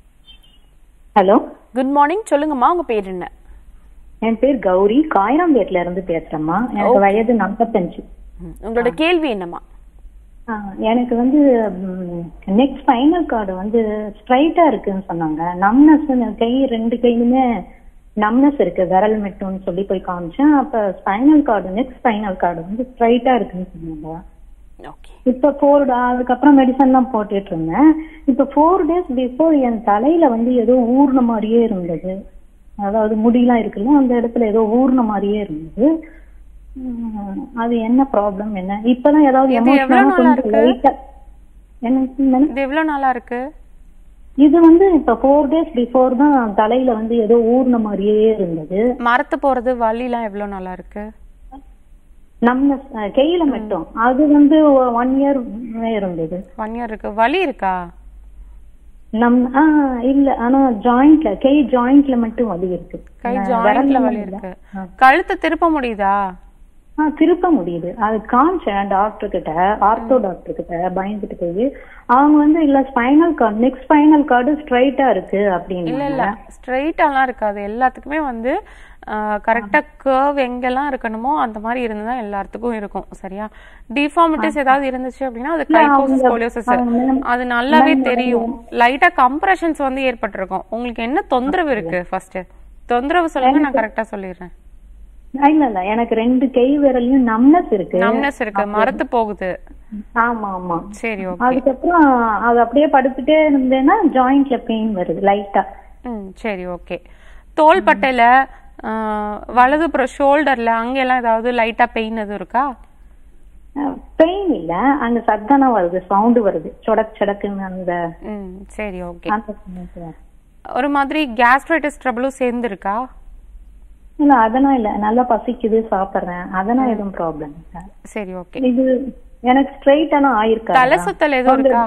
ஹலோ குட் மார்னிங் சொல்லுங்கம்மா உங்க பேர் என்ன என் பேர் கௌரி காயராம்பேட்ல இருந்து பேசுறேம்மா எனக்கு வயது நாற்பத்தஞ்சு ம், உங்களோட கேள்வி என்னம்மா ஆ, எனக்கு வந்து நெக்ஸ்ட் ஃபைனல் கார்டு வந்து ஸ்ட்ரைட்டா இருக்குன்னு சொன்னாங்க நம்னஸ் கை ரெண்டு கையிலுமே நம்னஸ் இருக்கு விரல் மட்டும்னு சொல்லி போய் காமிச்சேன் அப்ப spinal cord next spinal cord வந்து ஸ்ட்ரைட்டா இருக்குன்னு சொன்னாங்க ஓகே இப்ப ஃபோர் அதுக்கப்புறம் மெடிசன் தான் போட்டுட்டு இருந்தேன் இப்ப ஃபோர் டேஸ் பிஃபோர் என் தலையில வந்து ஏதோ ஊர்ன மாதிரியே இருந்தது அதாவது முடியெல்லாம் இருக்குல்ல அந்த இடத்துல ஏதோ ஊர்ன மாதிரியே இருந்தது உம், அது என்ன ப்ராப்ளம் என்ன இப்பதான் ஏதாவது இது emotional எவ்வளவு ஆ நாளா கொஞ்சம் இருக்கு? light ஆ- எனக்கு மேடம், இது எவ்வளோ நாளா இருக்கு இது வந்து இப்ப ஃபோர் டேஸ் பிஃபோர் தான் தலையில வந்து ஏதோ ஊர்ன மாதிரியே இருந்தது மரத்து போறது வலிலாம் எவ்வளோ நாளா இருக்கு நம்ம கையில மட்டும் அது வந்து ஒன் இயர் இருந்தது ஒன் இயர் இருக்கு வலி இருக்கா நம் ஆ இல்ல ஆனா ஜாயிண்ட்ல கை ஜாயிண்ட்ல மட்டும் வலி இருக்கு கை நான் ஜாயிண்ட்ல விரல்ல வலி இல்ல. இருக்கு கழுத்து திருப்ப முடியுதா ஆ திருப்ப முடியுது அது காமிச்சேன் டாக்டர் கிட்ட ஆர்த்தோ டாக்டர் கிட்ட பயந்துட்டு போய் அவங்க வந்து இல்ல spinal cord next spinal cord ஸ்ட்ரைட்டா இருக்கு இல்ல அப்படின்னு இல்ல ஸ்ட்ரெயிட்டாலாம் இருக்காது எல்லாத்துக்குமே வந்து கரெக்டா கர்வ் எங்கெல்லாம் இருக்கணுமோ அந்த மாதிரி இருந்துதான் எல்லாத்துக்கும் இருக்கும் சரியா டிஃபார்மிட்டிஸ் ஏதாவது இருந்துச்சு அப்படின்னா அது கைகோசிஸ் ஸ்கோலியோசிஸ் அது நல்லாவே தெரியும் லைட்டா கம்ப்ரெஷன்ஸ் வந்து ஏற்பட்டிருக்கும் உங்களுக்கு என்ன தொந்தரவு இருக்கு ஃபர்ஸ்ட் தொந்தரவு சொல்லுங்க நான் கரெக்டா சொல்லிடுறேன் இல்ல இல்ல எனக்கு ரெண்டு கை விரலையும் நம்னஸ் இருக்கு நம்னஸ் இருக்கு மரத்து போகுது ஆமா ஆமா சரி ஓகே அதுக்கப்புறம் அது அப்படியே படுத்துட்டே இருந்தேன்னா ஜாயிண்ட்ல பெயின் வருது லைட்டா ம் சரி ஓகே தோள்பட்டையில ஆஹ், வலதுபுறம் ஷோல்டர்ல அங்கெல்லாம் ஏதாவது லைட்டா பெயின் எதுவும் இருக்கா பெயின் இல்ல அங்க சத்தனா வருது சவுண்ட் வருது சொடக் சொடக்குன்னு அந்த ம் சரி ஓகே அந்த sound வருது. ஒரு மாதிரி கேஸ்ட்ரைட்டிஸ் ட்ரபிளும் சேர்ந்து இருக்கா இல்ல அதெல்லாம் இல்ல நல்லா பசிக்குது சாப்பிடுறேன் அதெல்லாம் எதுவும் ப்ராப்ளம் இல்ல சரி ஓகே இது எனக்கு ஸ்ட்ரைட்டான ஆயிருக்கா தலை சுத்தல் எதுவும் இருக்கா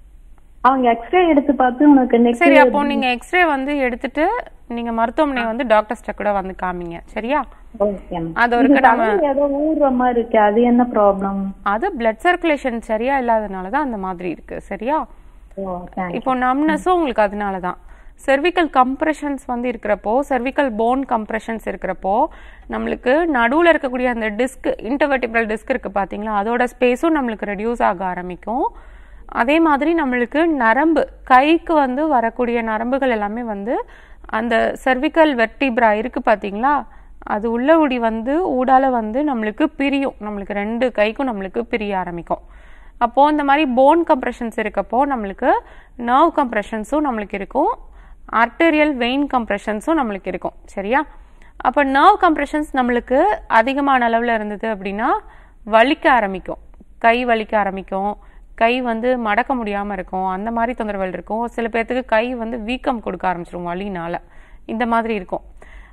அவங்க எக்ஸ்ரே எடுத்து பார்த்து உனக்கு நெக்ஸ்ட் சரி அப்போ நீங்க எக்ஸ்ரே வந்து எடுத்துட்டு நீங்க மருத்துவமனை வந்து டாக்டர்ஸ்ட கூட வந்து காமிங்க சரியா ஓகே அது ஒருக்க நம்ம ஏதோ ஊறுற மாதிரி இருக்கு அது என்ன ப்ராப்ளம் அது பிளட் சர்க்குலேஷன் சரியா இல்லாதனால தான் அந்த மாதிரி இருக்கு சரியா ஓ தேங்க்ஸ் இப்போ நம்னஸும் உங்களுக்கு அதனால தான் cervical கம்ப்ரெஷன்ஸ் வந்து இருக்கிறப்போ cervical போன் கம்ப்ரெஷன்ஸ் இருக்கிறப்போ நம்மளுக்கு நடுவுல இருக்கக்கூடிய அந்த டிஸ்க் இன்டர்வெர்டிபிரல் டிஸ்க் இருக்கு பாத்தீங்களா அதோட ஸ்பேஸும் நம்மளுக்கு ரெடியூஸ் ஆக ஆரம்பிக்கும் அதே மாதிரி நம்மளுக்கு நரம்பு கைக்கு வந்து வரக்கூடிய நரம்புகள் எல்லாமே வந்து அந்த cervical வெர்டிப்ரா இருக்கு பாத்தீங்களா அது உள்ள உடி வந்து ஊடால வந்து நம்மளுக்கு பிரியும் நம்மளுக்கு ரெண்டு கைக்கும் நம்மளுக்கு பிரிய ஆரம்பிக்கும் அப்போ இந்த மாதிரி போன் கம்ப்ரெஷன்ஸ் இருக்கப்போ நம்மளுக்கு நர்வ் கம்ப்ரெஷன்ஸும் நம்மளுக்கு இருக்கும் ஆர்டீரியல் வெயின் கம்ப்ரெஷன்ஸும் நம்மளுக்கு இருக்கும் சரியா அப்போ நர்வ் கம்ப்ரெஷன்ஸ் நம்மளுக்கு அதிகமான அளவில் இருந்தது அப்படின்னா வலிக்க ஆரம்பிக்கும் கை வலிக்க ஆரம்பிக்கும் கை வந்து மடக்க முடியாமல் இருக்கும் அந்த மாதிரி தொந்தரவுகள் இருக்கும் சில பேர்த்துக்கு கை வந்து வீக்கம் கொடுக்க ஆரம்பிச்சிடும் வலினால இந்த மாதிரி இருக்கும்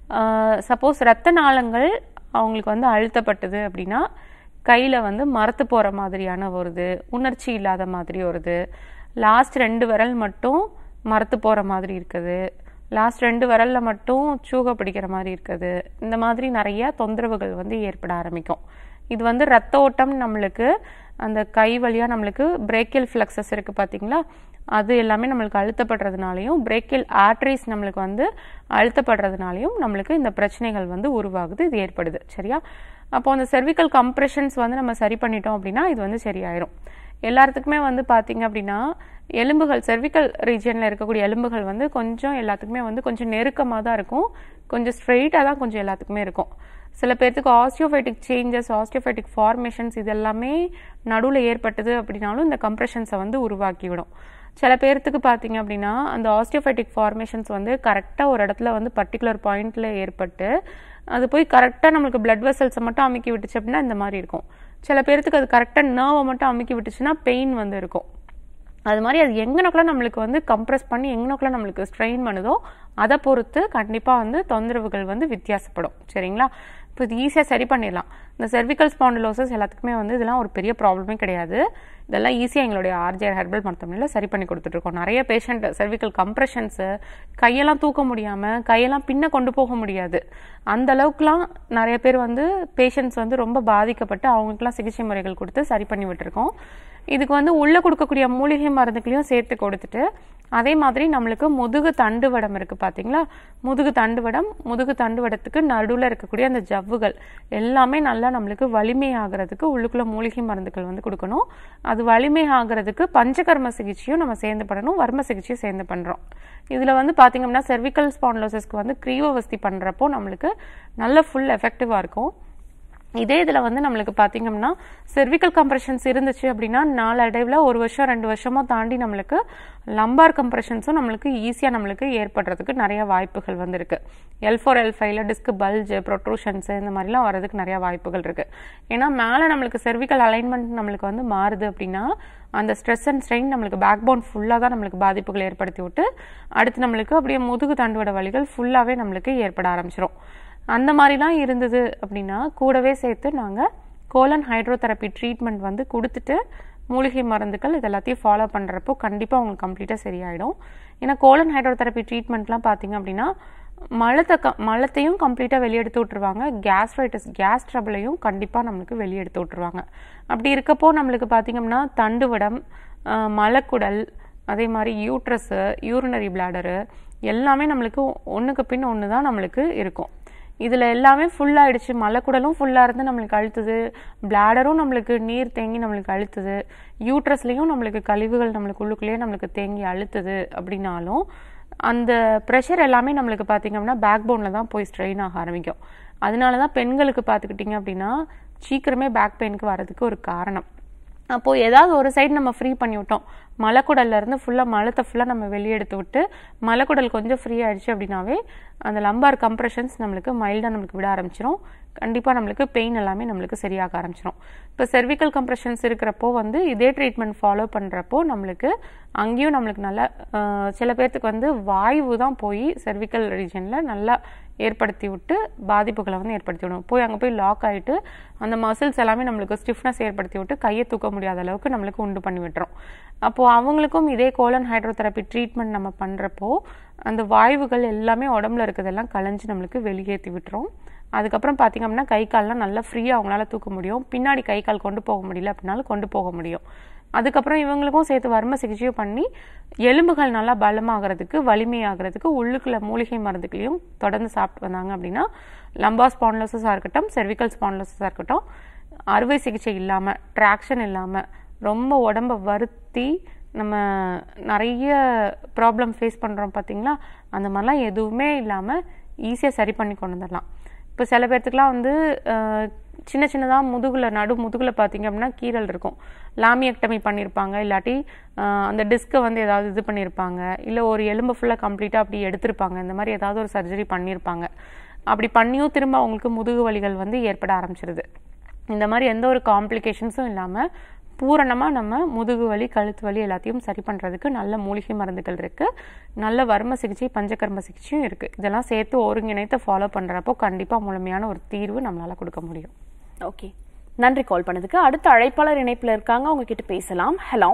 சப்போஸ் ரத்த நாளங்கள் அவங்களுக்கு வந்து அழுத்தப்பட்டது அப்படின்னா கையில் வந்து மரத்து போகிற மாதிரியான வருது உணர்ச்சி இல்லாத மாதிரி வருது லாஸ்ட் ரெண்டு விரல் மட்டும் மரத்து போகிற மாதிரி இருக்குது லாஸ்ட் ரெண்டு விரல்ல மட்டும் சூக பிடிக்கிற மாதிரி இருக்குது இந்த மாதிரி நிறைய தொந்தரவுகள் வந்து ஏற்பட ஆரம்பிக்கும் இது வந்து ரத்த ஓட்டம் நம்மளுக்கு அந்த கை வழியாக நம்மளுக்கு பிரேக்கியல் ஃப்ளக்ஸஸ் இருக்குது பார்த்தீங்களா அது எல்லாமே நம்மளுக்கு அழுத்தப்படுறதுனாலையும் பிரேக்கியல் ஆர்டரிஸ் நம்மளுக்கு வந்து அழுத்தப்படுறதுனாலையும் நம்மளுக்கு இந்த பிரச்சனைகள் வந்து உருவாகுது இது ஏற்படுது சரியா அப்போ அந்த cervical கம்ப்ரெஷன்ஸ் வந்து நம்ம சரி பண்ணிட்டோம் அப்படின்னா இது வந்து சரியாயிரும் எல்லாத்துக்குமே வந்து பார்த்தீங்க அப்படின்னா எலும்புகள் cervical ரீஜியனில் இருக்கக்கூடிய எலும்புகள் வந்து கொஞ்சம் எல்லாத்துக்குமே வந்து கொஞ்சம் நெருக்கமாக தான் இருக்கும் கொஞ்சம் ஸ்ட்ரெயிட்டாக தான் கொஞ்சம் எல்லாத்துக்குமே இருக்கும் சில பேர்த்துக்கு ஆஸ்டியோஃபைட்டிக் சேஞ்சஸ் ஆஸ்டியோஃபைட்டிக் ஃபார்மேஷன்ஸ் இது எல்லாமே நடுவில் ஏற்பட்டது அப்படின்னாலும் இந்த கம்ப்ரெஷன்ஸை வந்து உருவாக்கி விடும் சில பேர்த்துக்கு பார்த்தீங்க அப்படின்னா அந்த ஆஸ்டியோஃபைட்டிக் ஃபார்மேஷன்ஸ் வந்து கரெக்டாக ஒரு இடத்துல வந்து பர்டிகுலர் பாயிண்ட்ல ஏற்பட்டு அது போய் கரெக்டாக நம்மளுக்கு பிளட் வெசல்ஸை மட்டும் அமுக்கி விட்டுச்சு அப்படின்னா இந்த மாதிரி இருக்கும் சில பேர்த்துக்கு அது கரெக்டாக நர்வை மட்டும் அமுக்கி விட்டுச்சுன்னா பெயின் வந்து இருக்கும் அது மாதிரி அது எங்கனக்குள்ள நம்மளுக்கு வந்து கம்ப்ரெஸ் பண்ணி எங்கனக்குள்ள நம்மளுக்கு ஸ்ட்ரெயின் பண்ணுதோ அதை பொறுத்து கண்டிப்பாக வந்து தொந்தரவுகள் வந்து வித்தியாசப்படும் சரிங்களா இப்போ இது ஈஸியாக சரி பண்ணிடலாம் இந்த cervical ஸ்பாண்டிலோசஸ் எல்லாத்துக்குமே வந்து இதெல்லாம் ஒரு பெரிய ப்ராப்ளமே கிடையாது இதெல்லாம் ஈஸியாக எங்களுடைய ஆர்ஜிஆர் ஹெர்பல் மருத்துவமனையில் சரி பண்ணி கொடுத்துட்ருக்கோம் நிறைய பேஷண்ட் cervical கம்ப்ரெஷன்ஸு கையெல்லாம் தூக்க முடியாமல் கையெல்லாம் பின்ன கொண்டு போக முடியாது அந்த அளவுக்குலாம் நிறைய பேர் வந்து பேஷண்ட்ஸ் வந்து ரொம்ப பாதிக்கப்பட்டு அவங்களுக்குலாம் சிகிச்சை முறைகள் கொடுத்து சரி பண்ணி விட்டுருக்கோம் இதுக்கு வந்து உள்ளே கொடுக்கக்கூடிய மூலிகை மருந்துகளையும் சேர்த்து கொடுத்துட்டு அதே மாதிரி நம்மளுக்கு முதுகு தண்டுவடம் இருக்கு பாத்தீங்களா முதுகு தண்டுவடம் முதுகு தண்டுவடத்துக்கு நடுவில் இருக்கக்கூடிய அந்த ஜவ்வுகள் எல்லாமே நல்லா நம்மளுக்கு வலிமை ஆகிறதுக்கு உள்ளுக்குள்ள மூலிகை மருந்துகள் வந்து கொடுக்கணும் அது வலிமை ஆகிறதுக்கு பஞ்சகர்ம சிகிச்சையும் நம்ம சேர்ந்து பண்ணணும் வர்ம சிகிச்சையும் சேர்ந்து பண்றோம் இதுல வந்து பாத்தீங்கன்னா cervical ஸ்பான்லோசிஸ்க்கு வந்து கிரீவவஸ்தி பண்றப்போ நம்மளுக்கு நல்ல ஃபுல் எஃபெக்டிவா இருக்கும் இதே இதில் வந்து நம்மளுக்கு பார்த்தீங்கன்னா cervical கம்ப்ரெஷன்ஸ் இருந்துச்சு அப்படின்னா நாளடைவில் ஒரு வருஷம் ரெண்டு வருஷமோ தாண்டி நம்மளுக்கு லம்பார் கம்ப்ரெஷன்ஸும் நம்மளுக்கு ஈஸியாக நம்மளுக்கு ஏற்படுறதுக்கு நிறைய வாய்ப்புகள் வந்திருக்கு எல் ஃபோர் எல் ஃபைவ்ல டிஸ்க் பல்ஜ் ப்ரொட்ரூஷன்ஸ் இந்த மாதிரிலாம் வர்றதுக்கு நிறைய வாய்ப்புகள் இருக்கு ஏன்னா மேலே நம்மளுக்கு cervical அலைன்மெண்ட் நம்மளுக்கு வந்து மாறுது அப்படின்னா அந்த ஸ்ட்ரெஸ் அண்ட் ஸ்ட்ரெயின் நம்மளுக்கு பேக் போன் ஃபுல்லாக தான் நம்மளுக்கு பாதிப்புகள் ஏற்படுத்தி விட்டு அடுத்து நம்மளுக்கு அப்படியே முதுகு தண்டுவட வலிகள் ஃபுல்லாகவே நம்மளுக்கு ஏற்பட ஆரம்பிச்சிரும் அந்த மாதிரிலாம் இருந்தது அப்படின்னா கூடவே சேர்த்து நாங்கள் கோலன் ஹைட்ரோதெரப்பி ட்ரீட்மெண்ட் வந்து கொடுத்துட்டு மூலிகை மருந்துகள் இது எல்லாத்தையும் ஃபாலோ பண்ணுறப்போ கண்டிப்பாக உங்களுக்கு கம்ப்ளீட்டாக சரியாயிடும் ஏன்னா கோலன் ஹைட்ரோதெரப்பி ட்ரீட்மெண்ட்லாம் பார்த்தீங்க அப்படின்னா மலத்தை க மலத்தையும் கம்ப்ளீட்டாக வெளியெடுத்து விட்டுருவாங்க கேஸ்ட்ரைட்டிஸ் கேஸ் ட்ரபிளையும் கண்டிப்பாக நம்மளுக்கு வெளியெடுத்து விட்டுருவாங்க அப்படி இருக்கப்போ நம்மளுக்கு பார்த்தீங்கன்னா தண்டுவடம் ஆஹ் மலக்குடல் அதே மாதிரி யூட்ரஸு யூரினரி பிளாடரு எல்லாமே நம்மளுக்கு ஒன்றுக்கு பின் ஒன்று தான் நம்மளுக்கு இருக்கும் இதில் எல்லாமே ஃபுல் ஆயிடுச்சு மலைக்குடலும் ஃபுல்லாக இருந்து நம்மளுக்கு அழுத்துது பிளாடரும் நம்மளுக்கு நீர் தேங்கி நம்மளுக்கு அழுத்துது யூட்ரஸ்லேயும் நம்மளுக்கு கழிவுகள் நம்மளுக்கு உள்ளுக்குள்ளேயே நம்மளுக்கு தேங்கி அழுத்துது அப்படின்னாலும் அந்த ப்ரெஷர் எல்லாமே நம்மளுக்கு பார்த்தீங்க அப்படின்னா பேக் போனில் தான் போய் ஸ்ட்ரெயின் ஆக ஆரம்பிக்கும் அதனால தான் பெண்களுக்கு பார்த்துக்கிட்டிங்க அப்படின்னா சீக்கிரமே பேக் பெயினுக்கு வரதுக்கு ஒரு காரணம் அப்போது ஏதாவது ஒரு சைடு நம்ம ஃப்ரீ பண்ணி விட்டோம் மலைக்குடல்ல இருந்து ஃபுல்லாக மலத்தை ஃபுல்லாக நம்ம வெளியே எடுத்து விட்டு மலைக்குடல் கொஞ்சம் ஃப்ரீ ஆயிடுச்சு அப்படின்னாவே அந்த லம்பார் கம்ப்ரெஷன்ஸ் நம்மளுக்கு மைல்டாக நம்மளுக்கு விட ஆரம்பிச்சிரும் கண்டிப்பாக நம்மளுக்கு பெயின் எல்லாமே நம்மளுக்கு சரியாக ஆரம்பிச்சிரும் இப்போ cervical கம்ப்ரெஷன்ஸ் இருக்கிறப்போ வந்து இதே ட்ரீட்மெண்ட் ஃபாலோ பண்ணுறப்போ நம்மளுக்கு அங்கேயும் நம்மளுக்கு நல்லா ஆஹ், சில பேர்த்துக்கு வந்து வாய்வு தான் போய் cervical ரீஜனில் நல்லா ஏற்படுத்தி விட்டு பாதிப்புகளை வந்து ஏற்படுத்தி விடும் போய் அங்கே போய் லாக் ஆகிட்டு அந்த மசில்ஸ் எல்லாமே நம்மளுக்கு ஸ்டிஃப்னஸ் ஏற்படுத்தி விட்டு கையை தூக்க முடியாத அளவுக்கு நம்மளுக்கு உண்டு பண்ணி விட்டுரும் அப்போது அவங்களுக்கும் இதே கோலன் ஹைட்ரோதெரப்பி ட்ரீட்மெண்ட் நம்ம பண்ணுறப்போ அந்த வாய்வுகள் எல்லாமே உடம்புல இருக்கிறதெல்லாம் கலைஞ்சு நம்மளுக்கு வெளியேற்றி விட்டுரும் அதுக்கப்புறம் பார்த்தீங்க அப்படின்னா கை கால்லாம் நல்லா ஃப்ரீயாக அவங்களால தூக்க முடியும் பின்னாடி கை கால் கொண்டு போக முடியல அப்படின்னாலும் கொண்டு போக முடியும் அதுக்கப்புறம் இவங்களுக்கும் சேர்த்து வர்ம சிகிச்சையும் பண்ணி எலும்புகள் நல்லா பலமாகறதுக்கு வலிமையாகிறதுக்கு உள்ளுக்குள்ள மூலிகை மருந்துகளையும் தொடர்ந்து சாப்பிட்டு வந்தாங்க அப்படின்னா லம்பா ஸ்பான்லோசஸாக இருக்கட்டும் cervical ஸ்பான்லோசஸாக இருக்கட்டும் அறுவை சிகிச்சை இல்லாமல் ட்ராக்ஷன் இல்லாமல் ரொம்ப உடம்ப வருத்தி நம்ம நிறைய ப்ராப்ளம் ஃபேஸ் பண்ணுறோம் பார்த்தீங்களா அந்த மாதிரிலாம் எதுவுமே இல்லாமல் ஈஸியாக சரி பண்ணி கொண்டு வந்துடலாம் இப்போ சில பேர்த்துக்குலாம் வந்து அஹ், சின்ன சின்னதாக முதுகில் நடு முதுகில் பார்த்தீங்க அப்படின்னா கீரல் இருக்கும் லாமியக்டமி பண்ணியிருப்பாங்க இல்லாட்டி அஹ், அந்த டிஸ்கை வந்து ஏதாவது இது பண்ணியிருப்பாங்க இல்லை ஒரு எலும்பு ஃபுல்லாக கம்ப்ளீட்டாக அப்படி எடுத்திருப்பாங்க இந்த மாதிரி ஏதாவது ஒரு சர்ஜரி பண்ணியிருப்பாங்க அப்படி பண்ணியும் திரும்ப அவங்களுக்கு முதுகு வலிகள் வந்து ஏற்பட ஆரம்பிச்சிருது இந்த மாதிரி எந்த ஒரு காம்ப்ளிகேஷன்ஸும் இல்லாமல் பூரணமாக நம்ம முதுகு வலி கழுத்து வலி எல்லாத்தையும் சரி பண்ணுறதுக்கு நல்ல மூலிகை மருந்துகள் இருக்குது நல்ல வர்ம சிகிச்சை பஞ்சகர்ம சிகிச்சையும் இருக்குது இதெல்லாம் சேர்த்து ஒருங்கிணைத்து ஃபாலோ பண்ணுறப்போ கண்டிப்பாக முழுமையான ஒரு தீர்வு நம்மளால் கொடுக்க முடியும் ஓகே நன்றி கால் பண்ணதுக்கு அடுத்த அழைப்பாளர் இணைப்புல இருக்காங்க அவங்க கிட்ட பேசலாம் ஹலோ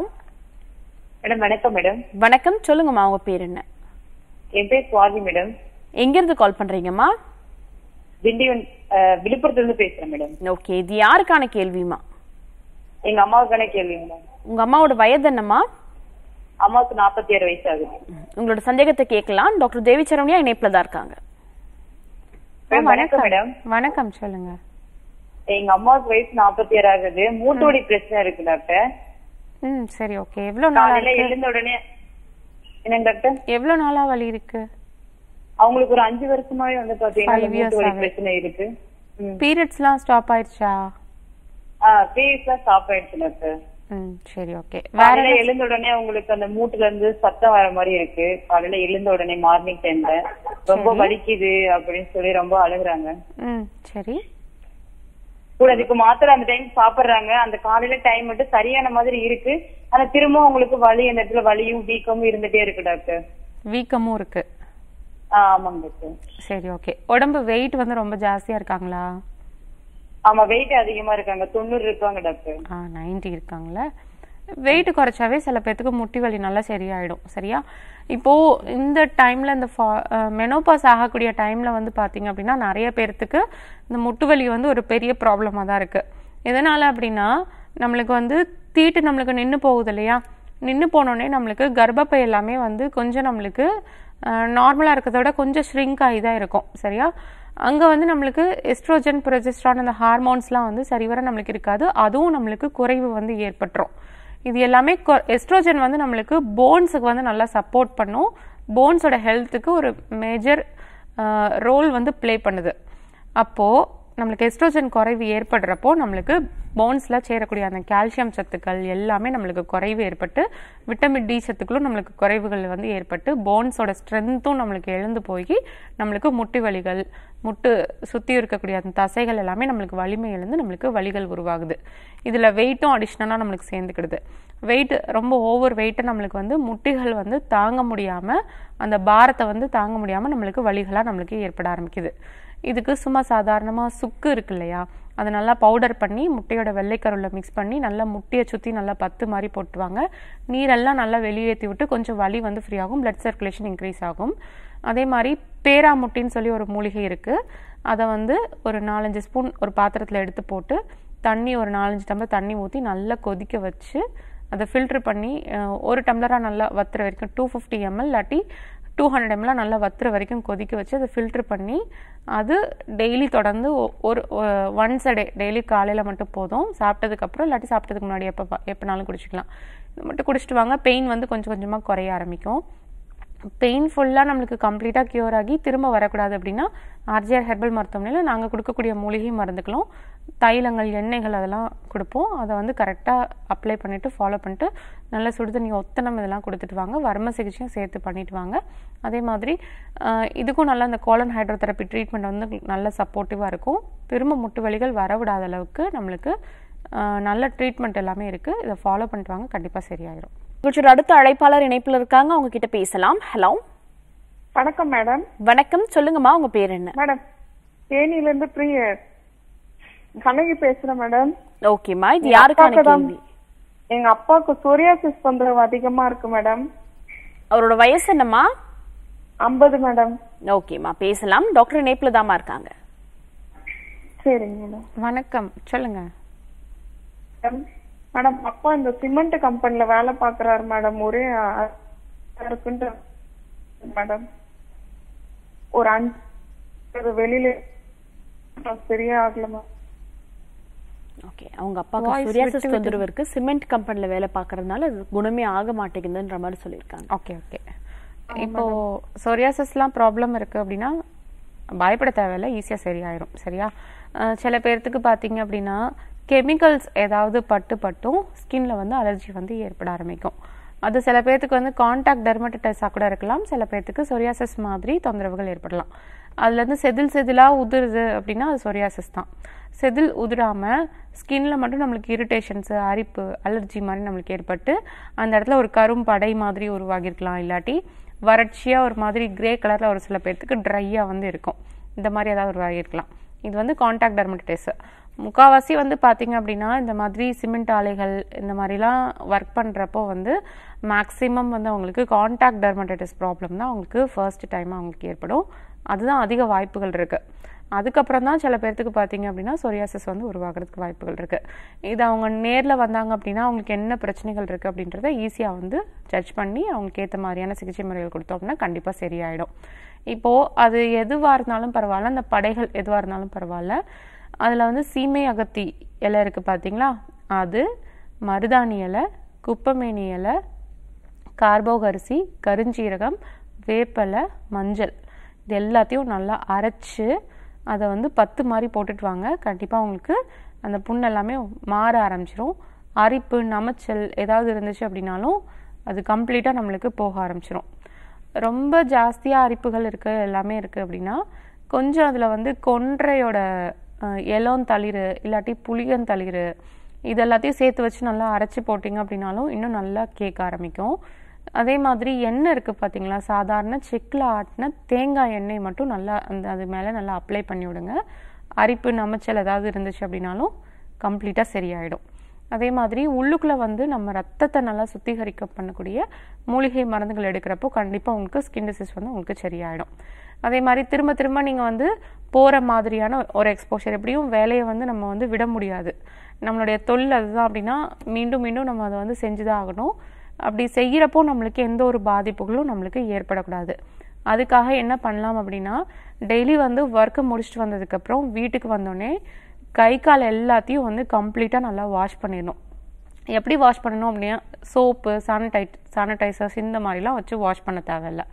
மேடம் வணக்கம் மேடம் வணக்கம் சொல்லுங்கம்மா உங்க பேர் என்ன என் பேர் சுவாதி மேடம் எங்க இருந்து கால் பண்றீங்கம்மா திண்டிவன் அஹ், விழுப்புரத்துல இருந்து பேசுறேன் மேடம் ஓகே இது யாருக்கான கேள்விமா எங்க அம்மாவுக்கான கேள்வி மேடம் உங்க அம்மாவோட வயது என்னம்மா அம்மாவுக்கு நாற்பத்தி ஆறு வயசு ஆகுது உங்களோட சந்தேகத்தை கேட்கலாம் டாக்டர் தேவி சரவணியா இணைப்புல தான் இருக்காங்க மேடம், வணக்கம் மேடம் வணக்கம் சொல்லுங்க எங்க அம்மாவுக்கு வயசு நாற்பத்தி ஆறு ஆகுது மூட்டு வலி பிரச்சனை இருக்கு டாக்டர் ம் சரி ஓகே எவ்வளோ நாளா காலையில இருக்கு எழுந்த உடனே என்னங்க டாக்டர் எவ்வளோ நாளா வலி இருக்கு அவங்களுக்கு ஒரு அஞ்சு வருஷமாவே வந்து பாத்தீங்கன்னா Five இந்த years மூட்டு வலி ஆகுது. பிரச்சனை இருக்கு பீரியட்ஸ்லாம் ஸ்டாப் ஆயிடுச்சா பீரியட்ஸ்லாம் ஸ்டாப் ஆயிடுச்சு டாக்டர் ம் சரி ஓகே வேற காலையில எழுந்த உடனே உங்களுக்கு அந்த மூட்டுல இருந்து சத்தம் வர மாதிரி இருக்கு காலையில எழுந்த உடனே மார்னிங் டைம்ல ரொம்ப வலிக்குது அப்படின்னு சொல்லி ரொம்ப அழுகுறாங்க ம் சரி கூட அதுக்கு மாத்திரை அந்த டைம் சாப்பிடுறாங்க அந்த காலையில டைம் மட்டும் சரியான மாதிரி இருக்கு ஆனா திரும்ப உங்களுக்கு வலி அந்த இடத்துல வலியும் வீக்கமும் இருந்துட்டே இருக்கு டாக்டர் வீக்கமும் இருக்கு ஆ, ஆமாங்க டாக்டர் சரி ஓகே உடம்பு வெயிட் வந்து ரொம்ப ஜாஸ்தியா இருக்காங்களா ஆமா வெயிட் அதிகமா இருக்காங்க தொண்ணூறு இருக்காங்க டாக்டர் ஆ நைன்டி இருக்காங்களே வெயிட் குறைச்சாவே சில பேர்த்துக்கு முட்டி வலி நல்லா சரியாயிடும் சரியா இப்போ இந்த டைம்ல இந்த மெனோபாஸ் ஆகக்கூடிய டைம்ல வந்து பாத்தீங்க அப்படின்னா நிறைய பேர்த்துக்கு இந்த முட்டு வலி வந்து ஒரு பெரிய ப்ராப்ளமா தான் இருக்கு எதனால அப்படின்னா நம்மளுக்கு வந்து தீட்டு நம்மளுக்கு நின்று போகுது இல்லையா நின்று போனோடனே நம்மளுக்கு கர்ப்பப்பை எல்லாமே வந்து கொஞ்சம் நம்மளுக்கு நார்மலாக இருக்கிறத விட கொஞ்சம் ஷ்ரிங்க் ஆகி தான் இருக்கும் சரியா அங்கே வந்து நம்மளுக்கு எஸ்ட்ரோஜன் ப்ரொஜெஸ்ட்ரான் அந்த ஹார்மோன்ஸ்லாம் வந்து சரிவர நம்மளுக்கு இருக்காது அதுவும் நம்மளுக்கு குறைவு வந்து ஏற்பட்டுரும் இது எல்லாமே எஸ்ட்ரோஜன் வந்து நம்மளுக்கு போன்ஸுக்கு வந்து நல்லா சப்போர்ட் பண்ணும் போன்ஸோட ஹெல்த்துக்கு ஒரு மேஜர் ரோல் வந்து ப்ளே பண்ணுது அப்போது நம்மளுக்கு எஸ்ட்ரோஜன் குறைவு ஏற்படுறப்போ நம்மளுக்கு போன்ஸில் சேரக்கூடிய அந்த கால்சியம் சத்துக்கள் எல்லாமே நம்மளுக்கு குறைவு ஏற்பட்டு விட்டமின் டி சத்துக்களும் நம்மளுக்கு குறைவுகள் வந்து ஏற்பட்டு போன்ஸோட ஸ்ட்ரென்த்தும் நம்மளுக்கு எழுந்து போய் நம்மளுக்கு முட்டி வலிகள் முட்டு சுற்றி இருக்கக்கூடிய அந்த தசைகள் எல்லாமே நம்மளுக்கு வலிமை எழுந்து நம்மளுக்கு வலிகள் உருவாகுது இதில் வெயிட்டும் அடிஷ்னலாக நம்மளுக்கு சேர்ந்துக்கிடுது வெயிட் ரொம்ப ஓவர் வெயிட்டை நம்மளுக்கு வந்து முட்டிகள் வந்து தாங்க முடியாமல் அந்த பாரத்தை வந்து தாங்க முடியாமல் நம்மளுக்கு வலிகளாக நம்மளுக்கு ஏற்பட ஆரம்பிக்குது இதுக்கு சும்மா சாதாரணமாக சுக்கு இருக்கு இல்லையா அதை நல்லா பவுடர் பண்ணி முட்டையோட வெள்ளைக்கருவில் மிக்ஸ் பண்ணி நல்லா முட்டையை சுற்றி நல்லா பத்து மாதிரி போட்டுவாங்க நீரெல்லாம் நல்லா வெளியேற்றி விட்டு கொஞ்சம் வலி வந்து ஃப்ரீ ஆகும் பிளட் சர்க்குலேஷன் இன்க்ரீஸ் ஆகும் அதே மாதிரி பேராமுட்டின்னு சொல்லி ஒரு மூலிகை இருக்குது அதை வந்து ஒரு நாலஞ்சு ஸ்பூன் ஒரு பாத்திரத்தில் எடுத்து போட்டு தண்ணி ஒரு நாலஞ்சு டம்ளர் தண்ணி ஊற்றி நல்லா கொதிக்க வச்சு அதை ஃபில்ட்ரு பண்ணி அஹ், ஒரு டம்ளராக நல்லா வத்துற வரைக்கும் டூ ஃபிஃப்டி எம்எல் இல்லாட்டி டூ ஹண்ட்ரட் எம்எல் நல்லா வத்துற வரைக்கும் கொதிக்க வச்சு அதை ஃபில்ட்ரு பண்ணி அது டெய்லி தொடர்ந்து ஒ- ஒரு ஒன்ஸ் அ டே டெய்லி காலையில் மட்டும் போதும் சாப்பிட்டதுக்கப்புறம் இல்லாட்டி சாப்பிட்டதுக்கு முன்னாடி எப்போ எப்போனாலும் குடிச்சிக்கலாம் இது மட்டும் குடிச்சிட்டு வாங்க பெயின் வந்து கொஞ்சம் கொஞ்சமாக குறைய ஆரம்பிக்கும் பெயின்ஃபுல்லாக நம்மளுக்கு கம்ப்ளீட்டாக க்யூர் ஆகி திரும்ப வரக்கூடாது அப்படின்னா ஆர்ஜிஆர் ஹெர்பல் மருத்துவமனையில் நாங்கள் கொடுக்கக்கூடிய மூலிகை மருந்துகளும் தைலங்கள் எண்ணெய்கள் அதெல்லாம் கொடுப்போம் அதை வந்து கரெக்டாக அப்ளை பண்ணிவிட்டு ஃபாலோ பண்ணிட்டு நல்ல சுடுதண்ணி ஒத்தனம் இதெல்லாம் கொடுத்துட்டு வாங்க வர்ம சிகிச்சையும் சேர்த்து பண்ணிட்டு வாங்க அதே மாதிரி ஆஹ், இதுக்கும் நல்லா இந்த கோலன் ஹைட்ரோதெரப்பி ட்ரீட்மெண்ட் வந்து நல்ல சப்போர்ட்டிவாக இருக்கும் திரும்ப முட்டு வலிகள் வரவிடாத அளவுக்கு நம்மளுக்கு ஆஹ், நல்ல ட்ரீட்மெண்ட் எல்லாமே இருக்குது இதை ஃபாலோ பண்ணிட்டு வாங்க கண்டிப்பாக சரியாயிரும் நிகழ்ச்சியோட அடுத்த அழைப்பாளர் இணைப்புல இருக்காங்க அவங்க கிட்ட பேசலாம் ஹலோ வணக்கம் மேடம் வணக்கம் சொல்லுங்கம்மா உங்க பேர் என்ன மேடம் தேனியில இருந்து பிரிய கண்ணகி பேசுறேன் மேடம் ஓகேம்மா இது யாருக்கான அப்பாக்கு தான் கேள்வி எங்க அப்பாவுக்கு சொரியாசிஸ் தொந்தரவு அதிகமா இருக்கு மேடம் அவரோட வயசு என்னம்மா ஐம்பது மேடம் ஓகேம்மா பேசலாம் டாக்டர் இணைப்புல தாம்மா இருக்காங்க சரிங்க மேடம் வணக்கம் சொல்லுங்கள் மேடம் மேடம் அப்பா இந்த சிமெண்ட் கம்பெனில வேலை பாக்குறாரு மேடம் ஒரே அ- இருக்குன்ற மேடம் ஒரு அஞ்சு வெளியில சரியா ஆகல மேம் ஓகே அவங்க அப்பாவுக்கு சொரியாசிஸ் தொந்தரவு இருக்கு சிமெண்ட் கம்பெனில வேலை பார்க்கறதுனால அது குணமே ஆக மாட்டேங்குதுன்ற மாதிரி சொல்லியிருக்காங்க ஓகே ஓகே இப்போ சொரியாசிஸ்லாம் ப்ராப்ளம் இருக்கு அப்படின்னா பயப்பட தேவையில்ல ஈஸியாக சரியாயிரும் சரியா அஹ் சில பேர்த்துக்கு பார்த்தீங்க அப்படின்னா கெமிக்கல்ஸ் ஏதாவது பட்டு பட்டும் ஸ்கின்ல வந்து அலர்ஜி வந்து ஏற்பட ஆரம்பிக்கும் அது சில பேர்த்துக்கு வந்து காண்டாக்ட் டெர்மட்டிடைஸாக கூட இருக்கலாம் சில பேர்த்துக்கு சொரியாசிஸ் மாதிரி தொந்தரவுகள் ஏற்படலாம் அதுலேருந்து செதில் செதிலாக உதிருது அப்படின்னா அது சொரியாசிஸ் தான் செதில் உதிராம ஸ்கின்ல மட்டும் நம்மளுக்கு இரிட்டேஷன்ஸு அரிப்பு அலர்ஜி மாதிரி நம்மளுக்கு ஏற்பட்டு அந்த இடத்துல ஒரு கரும் படை மாதிரி உருவாகியிருக்கலாம் இல்லாட்டி வறட்சியா ஒரு மாதிரி கிரே கலர்ல ஒரு சில பேர்த்துக்கு ட்ரையா வந்து இருக்கும் இந்த மாதிரி ஏதாவது உருவாகியிருக்கலாம் இது வந்து காண்டாக்ட் டெர்மட்டிஸ் முக்காவாசி வந்து பார்த்தீங்க அப்படின்னா இந்த மாதிரி சிமெண்ட் ஆலைகள் இந்த மாதிரிலாம் ஒர்க் பண்ணுறப்போ வந்து மேக்ஸிமம் வந்து அவங்களுக்கு காண்டாக்ட் டெர்மட்டிஸ் ப்ராப்ளம் தான் அவங்களுக்கு ஃபர்ஸ்ட் டைம் அவங்களுக்கு ஏற்படும் அதுதான் அதிக வாய்ப்புகள் இருக்கு அதுக்கப்புறம் தான் சில பேர்த்துக்கு பார்த்தீங்க அப்படின்னா சொரியாசிஸ் வந்து உருவாகிறதுக்கு வாய்ப்புகள் இருக்கு இது அவங்க நேரில் வந்தாங்க அப்படின்னா அவங்களுக்கு என்ன பிரச்சனைகள் இருக்கு அப்படின்றத ஈஸியாக வந்து ஜட்ஜ் பண்ணி அவங்களுக்கு ஏற்ற மாதிரியான சிகிச்சை முறைகள் கொடுத்தோம் அப்படின்னா கண்டிப்பாக சரியாயிடும் இப்போ அது எதுவாக இருந்தாலும் பரவாயில்ல அந்த படைகள் எதுவாக இருந்தாலும் பரவாயில்ல அதில் வந்து சீமை அகத்தி இலை இருக்கு பார்த்தீங்களா அது மருதாணி இலை குப்பமேனி இலை கார்போக அரிசி கருஞ்சீரகம் வேப்பலை மஞ்சள் இது எல்லாத்தையும் நல்லா அரைச்சு அதை வந்து பத்து மாதிரி போட்டுட்டு வாங்க கண்டிப்பாக உங்களுக்கு அந்த புண் எல்லாமே மாற ஆரம்பிச்சிரும் அரிப்பு நமைச்சல் ஏதாவது இருந்துச்சு அப்படின்னாலும் அது கம்ப்ளீட்டாக நம்மளுக்கு போக ஆரம்பிச்சிரும் ரொம்ப ஜாஸ்தியாக அரிப்புகள் இருக்கு எல்லாமே இருக்கு அப்படின்னா கொஞ்சம் அதில் வந்து கொன்றையோட எலோன் தளிர் இல்லாட்டி புளியன் தளிர் இது எல்லாத்தையும் சேர்த்து வச்சு நல்லா அரைச்சி போட்டிங்க அப்படின்னாலும் இன்னும் நல்லா கேட்க ஆரம்பிக்கும் அதே மாதிரி எண்ணெய் இருக்குது பார்த்தீங்களா சாதாரண செக்கில் ஆட்டின தேங்காய் எண்ணெய் மட்டும் நல்லா அந்த அது மேலே நல்லா அப்ளை பண்ணி விடுங்க அரிப்பு நமைச்சல் ஏதாவது இருந்துச்சு அப்படின்னாலும் கம்ப்ளீட்டாக சரியாயிடும் அதே மாதிரி உள்ளுக்குள்ள வந்து நம்ம ரத்தத்தை நல்லா சுத்திகரிக்க பண்ணக்கூடிய மூலிகை மருந்துகள் எடுக்கிறப்போ கண்டிப்பாக உங்களுக்கு ஸ்கின் டிசீஸ் வந்து உங்களுக்கு சரியாயிடும் அதே மாதிரி திரும்ப திரும்ப நீங்கள் வந்து போகிற மாதிரியான ஒரு எக்ஸ்போஷர் எப்படியும் வேலையை வந்து நம்ம வந்து விட முடியாது நம்மளுடைய தொழில் அதுதான் அப்படின்னா மீண்டும் மீண்டும் நம்ம அதை வந்து செஞ்சுதான் ஆகணும் அப்படி செய்கிறப்போ நம்மளுக்கு எந்த ஒரு பாதிப்புகளும் நம்மளுக்கு ஏற்படக்கூடாது அதுக்காக என்ன பண்ணலாம் அப்படின்னா டெய்லி வந்து ஒர்க்கை முடிச்சுட்டு வந்ததுக்கப்புறம் வீட்டுக்கு வந்தோடனே கை கால் எல்லாத்தையும் வந்து கம்ப்ளீட்டாக நல்லா வாஷ் பண்ணிடணும் எப்படி வாஷ் பண்ணணும் அப்படின்னா சோப்பு சானிடைட் சானிடைசர்ஸ் இந்த மாதிரிலாம் வச்சு வாஷ் பண்ண தேவையில்ல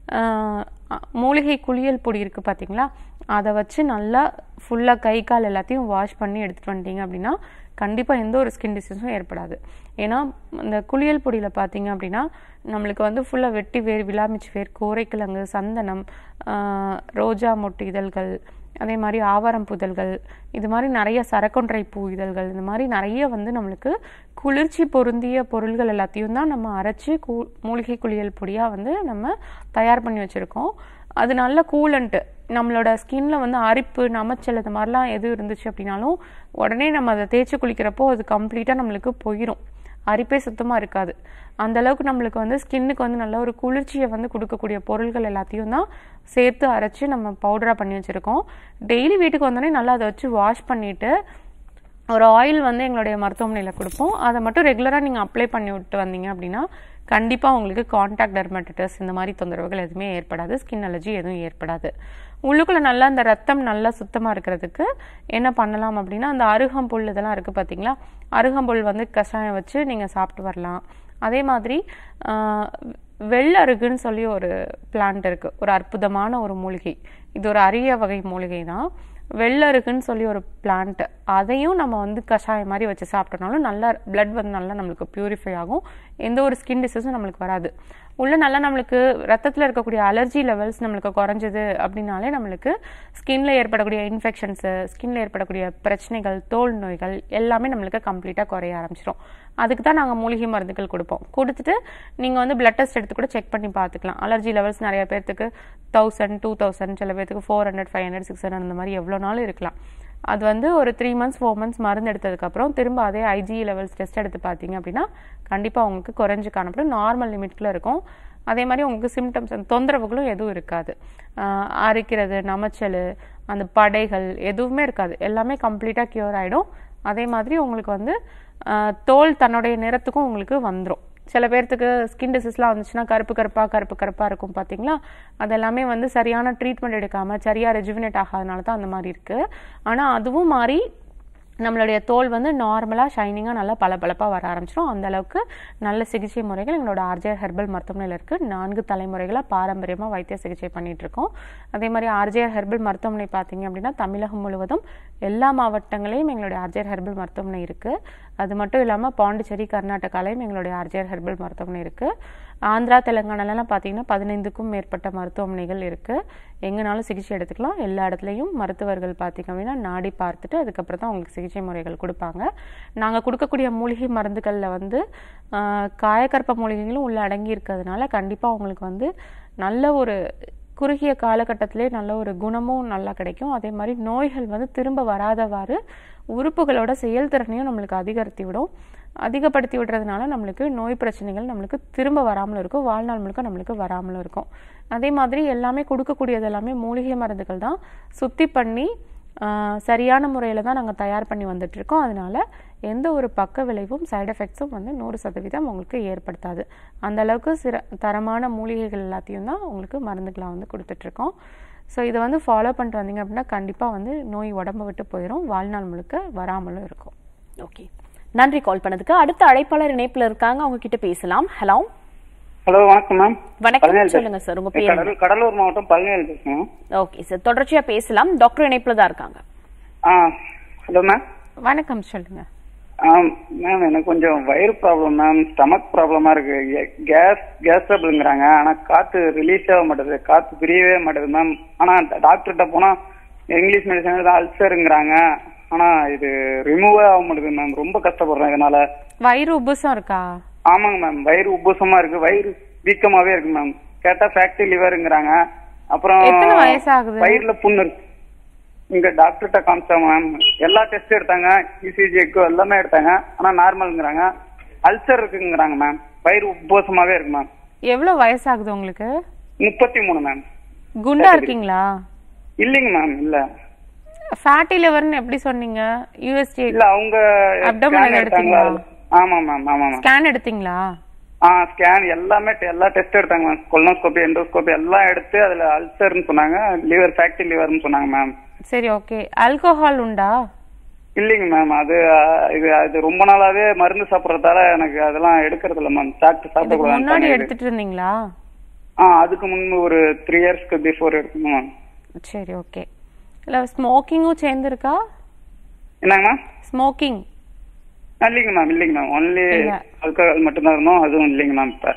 ஆஹ் அ- மூலிகை குளியல் பொடி இருக்குது பார்த்தீங்களா அதை வச்சு நல்லா ஃபுல்லாக கை கால் எல்லாத்தையும் வாஷ் பண்ணி எடுத்துகிட்டு வந்துட்டீங்க அப்படின்னா கண்டிப்பாக எந்த ஒரு ஸ்கின் டிசீஸும் ஏற்படாது ஏன்னா இந்த குளியல் பொடியில் பார்த்தீங்க அப்படின்னா நம்மளுக்கு வந்து ஃபுல்லாக வெட்டி வேர் விளாமிச்சு வேர் கோரைக்கிழங்கு சந்தனம் ஆஹ் ரோஜா மொட்டு இதழ்கள் அதே மாதிரி ஆவாரம் புதழ்கள் இது மாதிரி நிறைய சரக்கொன்றை பூ இதழ்கள் இந்த மாதிரி நிறைய வந்து நம்மளுக்கு குளிர்ச்சி பொருந்திய பொருள்கள் எல்லாத்தையும் தான் நம்ம அரைச்சு கூ மூலிகை குளியல் பொடியாக வந்து நம்ம தயார் பண்ணி வச்சுருக்கோம் அது நல்ல கூலண்ட்டு நம்மளோட ஸ்கின்ல வந்து அரிப்பு நமைச்சல் இந்த மாதிரிலாம் எதுவும் இருந்துச்சு அப்படின்னாலும் உடனே நம்ம அதை தேய்ச்சி குளிக்கிறப்போ அது கம்ப்ளீட்டாக நம்மளுக்கு போயிடும் அரிப்பே சுத்தமாக இருக்காது அந்த அளவுக்கு நம்மளுக்கு வந்து ஸ்கின்னுக்கு வந்து நல்ல ஒரு குளிர்ச்சியை வந்து கொடுக்கக்கூடிய பொருள்கள் எல்லாத்தையும் தான் சேர்த்து அரைச்சு நம்ம பவுடராக பண்ணி வச்சுருக்கோம் டெய்லி வீட்டுக்கு வந்தோடனே நல்லா அதை வச்சு வாஷ் பண்ணிவிட்டு ஒரு ஆயில் வந்து எங்களுடைய மருத்துவமனையில் கொடுப்போம் அதை மட்டும் ரெகுலராக நீங்கள் அப்ளை பண்ணி விட்டு வந்தீங்க அப்படின்னா கண்டிப்பாக உங்களுக்கு காண்டாக்ட் டெர்மட்டிஸ் இந்த மாதிரி தொந்தரவுகள் எதுவுமே ஏற்படாது ஸ்கின் அலர்ஜி எதுவும் ஏற்படாது உள்ளுக்குள்ள நல்லா அந்த ரத்தம் நல்லா சுத்தமாக இருக்கிறதுக்கு என்ன பண்ணலாம் அப்படின்னா அந்த அருகம்புல் இதெல்லாம் இருக்குது பார்த்தீங்களா அருகம்புல் வந்து கஷாயம் வச்சு நீங்கள் சாப்பிட்டு வரலாம் அதே மாதிரி ஆஹ், வெள்ளருகுன்னு சொல்லி ஒரு பிளான்ட் இருக்கு ஒரு அற்புதமான ஒரு மூலிகை இது ஒரு அரிய வகை மூலிகை தான் வெள்ளருகுன்னு சொல்லி ஒரு பிளான்ட் அதையும் நம்ம வந்து கஷாயம் மாதிரி வச்சு சாப்பிட்டோம்னாலும் நல்லா blood வந்து நல்லா நம்மளுக்கு பியூரிஃபை ஆகும் எந்த ஒரு ஸ்கின் டிசீஸும் நம்மளுக்கு வராது உள்ள நல்லா நம்மளுக்கு ரத்தத்தில் இருக்கக்கூடிய அலர்ஜி லெவல்ஸ் நம்மளுக்கு குறைஞ்சது அப்படின்னாலே நம்மளுக்கு ஸ்கின்ல ஏற்படக்கூடிய இன்ஃபெக்ஷன்ஸு ஸ்கின்ல ஏற்படக்கூடிய பிரச்சனைகள் தோல் நோய்கள் எல்லாமே நம்மளுக்கு கம்ப்ளீட்டாக குறைய ஆரம்பிச்சிடும் அதுக்கு தான் நாங்கள் மூலிகை மருந்துகள் கொடுப்போம் கொடுத்துட்டு நீங்கள் வந்து பிளட் டெஸ்ட் எடுத்து கூட செக் பண்ணி பார்த்துக்கலாம் அலர்ஜி லெவல்ஸ் நிறைய பேர்த்துக்கு தௌசண்ட் டூ தௌசண்ட் சில பேர்த்துக்கு four hundred five hundred six hundred அந்த மாதிரி எவ்வளோ நாளும் இருக்கலாம் அது வந்து ஒரு த்ரீ மந்த்ஸ் ஃபோர் மந்த்ஸ் மருந்து எடுத்ததுக்கப்புறம் திரும்ப அதே ஐஜி லெவல்ஸ் டெஸ்ட் எடுத்து பார்த்தீங்க அப்படின்னா கண்டிப்பாக உங்களுக்கு குறைஞ்சு காணப்படும் நார்மல் லிமிட்குள்ளே இருக்கும் அதே மாதிரி உங்களுக்கு சிம்டம்ஸ் அந்த தொந்தரவுகளும் எதுவும் இருக்காது ஆஹ் அரிக்கிறது நமைச்சல் அந்த படைகள் எதுவுமே இருக்காது எல்லாமே கம்ப்ளீட்டாக க்யூர் ஆகிடும் அதே மாதிரி உங்களுக்கு வந்து ஆஹ் தோல் தன்னுடைய நிறத்துக்கும் உங்களுக்கு வந்துடும் சில பேர்த்துக்கு ஸ்கின் டிசீஸ்லாம் வந்துச்சுன்னா கருப்பு கருப்பா கருப்பு கருப்பா இருக்கும் பாத்தீங்களா அது எல்லாமே வந்து சரியான ட்ரீட்மெண்ட் எடுக்காம சரியா ரெஜுவினேட் ஆகாதனால தான் அந்த மாதிரி இருக்கு ஆனா அதுவும் மாறி நம்மளுடைய தோல் வந்து நார்மலாக ஷைனிங்காக நல்லா பளபளப்பாக வர ஆரம்பிச்சிடும் அந்த அளவுக்கு நல்ல சிகிச்சை முறைகள் எங்களோட ஆர்ஜேஆர் ஹெர்பல் மருத்துவமனையில் இருக்குது நான்கு தலைமுறைகளாக பாரம்பரியமாக வைத்திய சிகிச்சை பண்ணிட்டு இருக்கோம் அதே மாதிரி ஆர்ஜேஆர் ஹெர்பல் மருத்துவமனை பார்த்தீங்க அப்படின்னா தமிழகம் முழுவதும் எல்லா மாவட்டங்களையும் எங்களுடைய ஆர்ஜேஆர் ஹெர்பல் மருத்துவமனை இருக்குது அது மட்டும் இல்லாமல் பாண்டிச்சேரி கர்நாடகாலையும் எங்களுடைய ஆர்ஜேஆர் ஹெர்பல் மருத்துவமனை இருக்குது ஆந்திரா தெலுங்கானாலலாம் பார்த்தீங்கன்னா பதினைந்துக்கும் மேற்பட்ட மருத்துவமனைகள் இருக்குது எங்கனாலும் சிகிச்சை எடுத்துக்கலாம் எல்லா இடத்துலையும் மருத்துவர்கள் பார்த்தீங்க அப்படின்னா நாடி பார்த்துட்டு அதுக்கப்புறம் தான் உங்களுக்கு சிகிச்சை முறைகள் கொடுப்பாங்க நாங்கள் கொடுக்கக்கூடிய மூலிகை மருந்துகளில் வந்து ஆஹ், காயக்கற்ப மூலிகைகளும் உள்ள அடங்கி இருக்கிறதுனால கண்டிப்பாக உங்களுக்கு வந்து நல்ல ஒரு குறுகிய காலகட்டத்திலே நல்ல ஒரு குணமும் நல்லா கிடைக்கும் அதே மாதிரி நோய்கள் வந்து திரும்ப வராதவாறு உறுப்புகளோட செயல்திறனையும் நம்மளுக்கு அதிகரித்து விடும் அதிகப்படுத்தி விடுறதுனால நம்மளுக்கு நோய் பிரச்சனைகள் நம்மளுக்கு திரும்ப வராமலும் இருக்கும் வாழ்நாள் முழுக்க நம்மளுக்கு வராமலும் இருக்கும் அதே மாதிரி எல்லாமே கொடுக்கக்கூடியது எல்லாமே மூலிகை மருந்துகள் தான் சுத்தி பண்ணி ஆஹ், சரியான முறையில் தான் நாங்கள் தயார் பண்ணி வந்துட்டு இருக்கோம் அதனால எந்த ஒரு பக்க விளைவும் சைடு எஃபெக்ட்ஸும் வந்து நூறு சதவீதம் உங்களுக்கு ஏற்படுத்தாது அந்த அளவுக்கு சிற தரமான மூலிகைகள் எல்லாத்தையும் தான் உங்களுக்கு மருந்துகளாக வந்து கொடுத்துட்ருக்கோம் ஸோ இதை வந்து ஃபாலோ பண்ணிட்டு வந்தீங்க அப்படின்னா கண்டிப்பாக வந்து நோய் உடம்பை விட்டு போயிடும் வாழ்நாள் முழுக்க வராமலும் இருக்கும் ஓகே நன்றி கால் பண்ணதுக்கு அடுத்த அழைப்பாளர் இணைப்புல இருக்காங்க அவங்க கிட்ட பேசலாம் ஹலோ ஹலோ வணக்கம் மேம் வணக்கம் பதினேழு சொல்லுங்க சார் உங்க பேர் கடலூர் கடலூர் மாவட்டம் பதினேழு பேசுங்க ஓகே சார் தொடர்ச்சியா பேசலாம் டாக்டர் இணைப்புல தான் இருக்காங்க ஆ ஹலோ மேம் வணக்கம் சொல்லுங்க ஆ மேம் எனக்கு கொஞ்சம் வயிறு ப்ராப்ளம் மேம் ஸ்டமக் ப்ராப்ளமா இருக்கு கேஸ் கேஸ் ட்ரபிள்ங்கிறாங்க ஆனா காத்து ரிலீஸ் ஆக மாட்டேது காத்து பிரியவே மாட்டேது மேம் ஆனா டாக்டர்கிட்ட போனா இங்கிலீஷ் மெடிசன் அல்சருங்கிறாங்க ஆனா இது ரிமூவே ஆக மாட்டேது மேம் ரொம்ப கஷ்டப்படுறேன் இதனால வயிறு உபுசம் இருக்கா ஆமாங்க மேம் வயிறு உப்புசமா இருக்கு வயிறு வீக்கமாவே இருக்கு மேம் கேட்டா ஃபேக்டரி லிவருங்கிறாங்க அப்புறம் எத்தனை வயசாகுது? வயிறுல புண்ணு இருக்கு இங்க டாக்டர்கிட்ட காமிச்சா மேம் எல்லா டெஸ்ட் எடுத்தாங்க இசிஜி எக்கோ எல்லாமே எடுத்தாங்க ஆனா நார்மல்ங்கிறாங்க அல்சர் இருக்குங்கிறாங்க மேம் வயிறு உப்புசமாவே இருக்கு மேம் எவ்வளவு வயசாகுது உங்களுக்கு முப்பத்தி மூணு மேம் குண்டா இருக்கீங்களா இல்லைங்க மேம் இல்ல ஃபேட்டி லிவர்னு எப்படி சொன்னீங்க யூஎஸ்டி இல்ல அவங்க Abdominal scan எடுத்தாங்களா எடுத்தீங்களா? ஆமா மேம் ஆமா மேம் ஸ்கேன் எடுத்தீங்களா ஆ ஸ்கேன் எல்லாமே te- எல்லா டெஸ்ட் எடுத்தாங்க மேம் கொலனோஸ்கோபி எண்டோஸ்கோபி எல்லாம் எடுத்து அதுல அல்சர்னு சொன்னாங்க லிவர் ஃபேக்டரி லிவர்னு சொன்னாங்க மேம் சரி ஓகே ஆல்கோஹால் உண்டா இல்லைங்க மேம் அது ஆ, இது அது ரொம்ப நாளாவே மருந்து சாப்பிடறதால எனக்கு அதெல்லாம் எடுக்கிறது இல்ல மேம் டாக்டர் இதுக்கு முன்னாடி சாப்பிடக்கூடாது எடுத்துட்டு இருந்தீங்களா ஆ அதுக்கு முன்பு ஒரு த்ரீ இயர்ஸ்க்கு பிஃபோர் எடுக்கணும் மேம் சரி ஓகே இல்ல ஸ்மோக்கிங்கும் சேர்ந்துருக்கா என்னங்க மேம் ஸ்மோக்கிங் இல்லைங்க மேம் இல்லைங்க மேம் ஒன்லி இல்ல. ஆல்கஹால் மட்டும்தான் இருந்தோம் அதுவும் இல்லைங்க மேம் இப்ப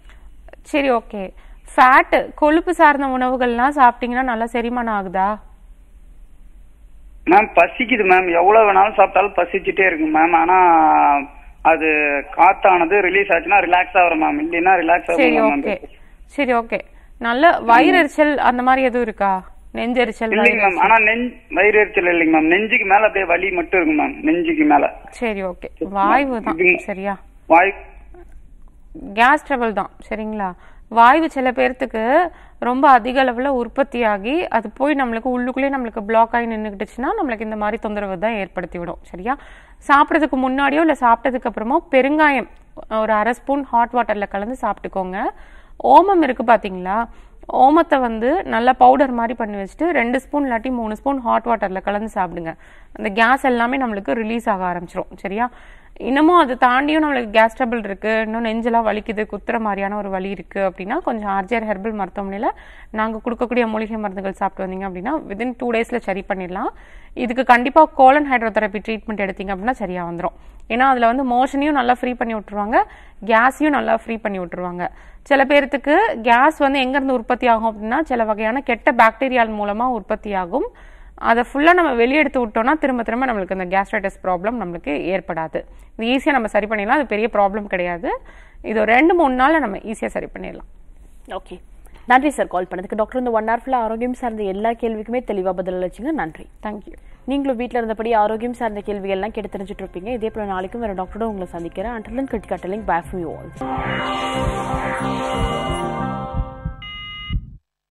சரி ஓகே ஃபேட் கொழுப்பு சார்ந்த உணவுகள்லாம் சாப்பிட்டீங்கன்னா நல்லா செரிமானம் ஆகுதா மேம் பசிக்குது மேம் எவ்வளவு வேணாலும் சாப்பிட்டாலும் பசிச்சுட்டே இருக்கு மேம் ஆனா அது காத்தானது ரிலீஸ் ஆச்சுன்னா ரிலாக்ஸ் ஆகுற மேம் இல்லைன்னா ரிலாக்ஸ் சரி ஆகும் ஓகே மேம் சரி ஓகே நல்ல வயிறெரிச்சல் அந்த மாதிரி எதுவும் இருக்கா நெஞ்செரிச்சல் இல்லைங்க மேம் ஆனா நெஞ்சு வயிறு எரிச்சல் இல்லைங்க மேம் நெஞ்சுக்கு மேல அப்படியே வலி மட்டும் இருக்கு மேம் நெஞ்சுக்கு மேல சரி ஓகே வாய்வு தான் இது- சரியா வாய் கேஸ் ட்ரபிள் தான் சரிங்களா வாய்வு சில பேர்த்துக்கு ரொம்ப அதிக அளவுல உற்பத்தி ஆகி அது போய் நம்மளுக்கு உள்ளுக்குள்ளே நம்மளுக்கு பிளாக் ஆகி நின்றுக்கிட்டுச்சுன்னா நம்மளுக்கு இந்த மாதிரி தொந்தரவு தான் ஏற்படுத்தி விடும் சரியா சாப்பிட்றதுக்கு முன்னாடியோ இல்லை சாப்பிட்டதுக்கு அப்புறமோ பெருங்காயம் ஒரு அரை ஸ்பூன் ஹாட் வாட்டர்ல கலந்து சாப்பிட்டுக்கோங்க ஓமம் இருக்கு பாத்தீங்களா ஓமத்தை வந்து நல்லா பவுடர் மாதிரி பண்ணி வச்சுட்டு ரெண்டு ஸ்பூன் இல்லாட்டி மூணு ஸ்பூன் ஹாட் வாட்டரில் கலந்து சாப்பிடுங்க அந்த கேஸ் எல்லாமே நம்மளுக்கு ரிலீஸ் ஆக ஆரம்பிச்சிரும் சரியா இன்னமும் அது தாண்டியும் நம்மளுக்கு கேஸ் ட்ரபிள் இருக்கு இன்னும் நெஞ்செல்லாம் வலிக்குது குத்துற மாதிரியான ஒரு வலி இருக்கு அப்படின்னா கொஞ்சம் ஆர்ஜிஆர் ஹெர்பல் மருத்துவமனையில் நாங்கள் கொடுக்கக்கூடிய மூலிகை மருந்துகள் சாப்பிட்டு வந்தீங்க அப்படின்னா வித்தின் டூ டேஸில் சரி பண்ணிடலாம் இதுக்கு கண்டிப்பாக கோலன் ஹைட்ரோதெரப்பி ட்ரீட்மெண்ட் எடுத்தீங்க அப்படின்னா சரியாக வந்துடும் ஏன்னா அதில் வந்து மோஷனையும் நல்லா ஃப்ரீ பண்ணி விட்டுருவாங்க கேஸையும் நல்லா ஃப்ரீ பண்ணி விட்டுருவாங்க சில பேர்த்துக்கு கேஸ் வந்து எங்கேருந்து உற்பத்தி ஆகும் அப்படின்னா சில வகையான கெட்ட பாக்டீரியால் மூலமாக உற்பத்தி ஆகும் அதை ஃபுல்லாக நம்ம வெளியெடுத்து விட்டோம்னா திரும்ப திரும்ப நம்மளுக்கு அந்த கேஸ்ட்ரைட்டிஸ் ப்ராப்ளம் நம்மளுக்கு ஏற்படாது இது ஈஸியாக நம்ம சரி பண்ணிடலாம் அது பெரிய ப்ராப்ளம் கிடையாது இது ஒரு ரெண்டு மூணு நாளில் நம்ம ஈஸியாக சரி பண்ணிடலாம் ஓகே நன்றி சார் கால் பண்ணதுக்கு டாக்டர் இந்த ஒன் ஹவர்ல ஆரோக்கியம் சார்ந்த எல்லா கேள்விக்குமே தெளிவா பதில் அளிச்சிங்க நன்றி தேங்க்யூ நீங்களும் வீட்ல இருந்தபடி ஆரோக்கியம் சார்ந்த கேள்விகள்லாம் கேட்டு தெரிஞ்சுட்டு இருப்பீங்க இதே போல நாளைக்கும் வேற டாக்டரோட உங்களை சந்திக்கிறேன் அண்டர்லன் கிரிட்டிகட்டலிங் பேக் ஃப்ரம் யூ ஆல்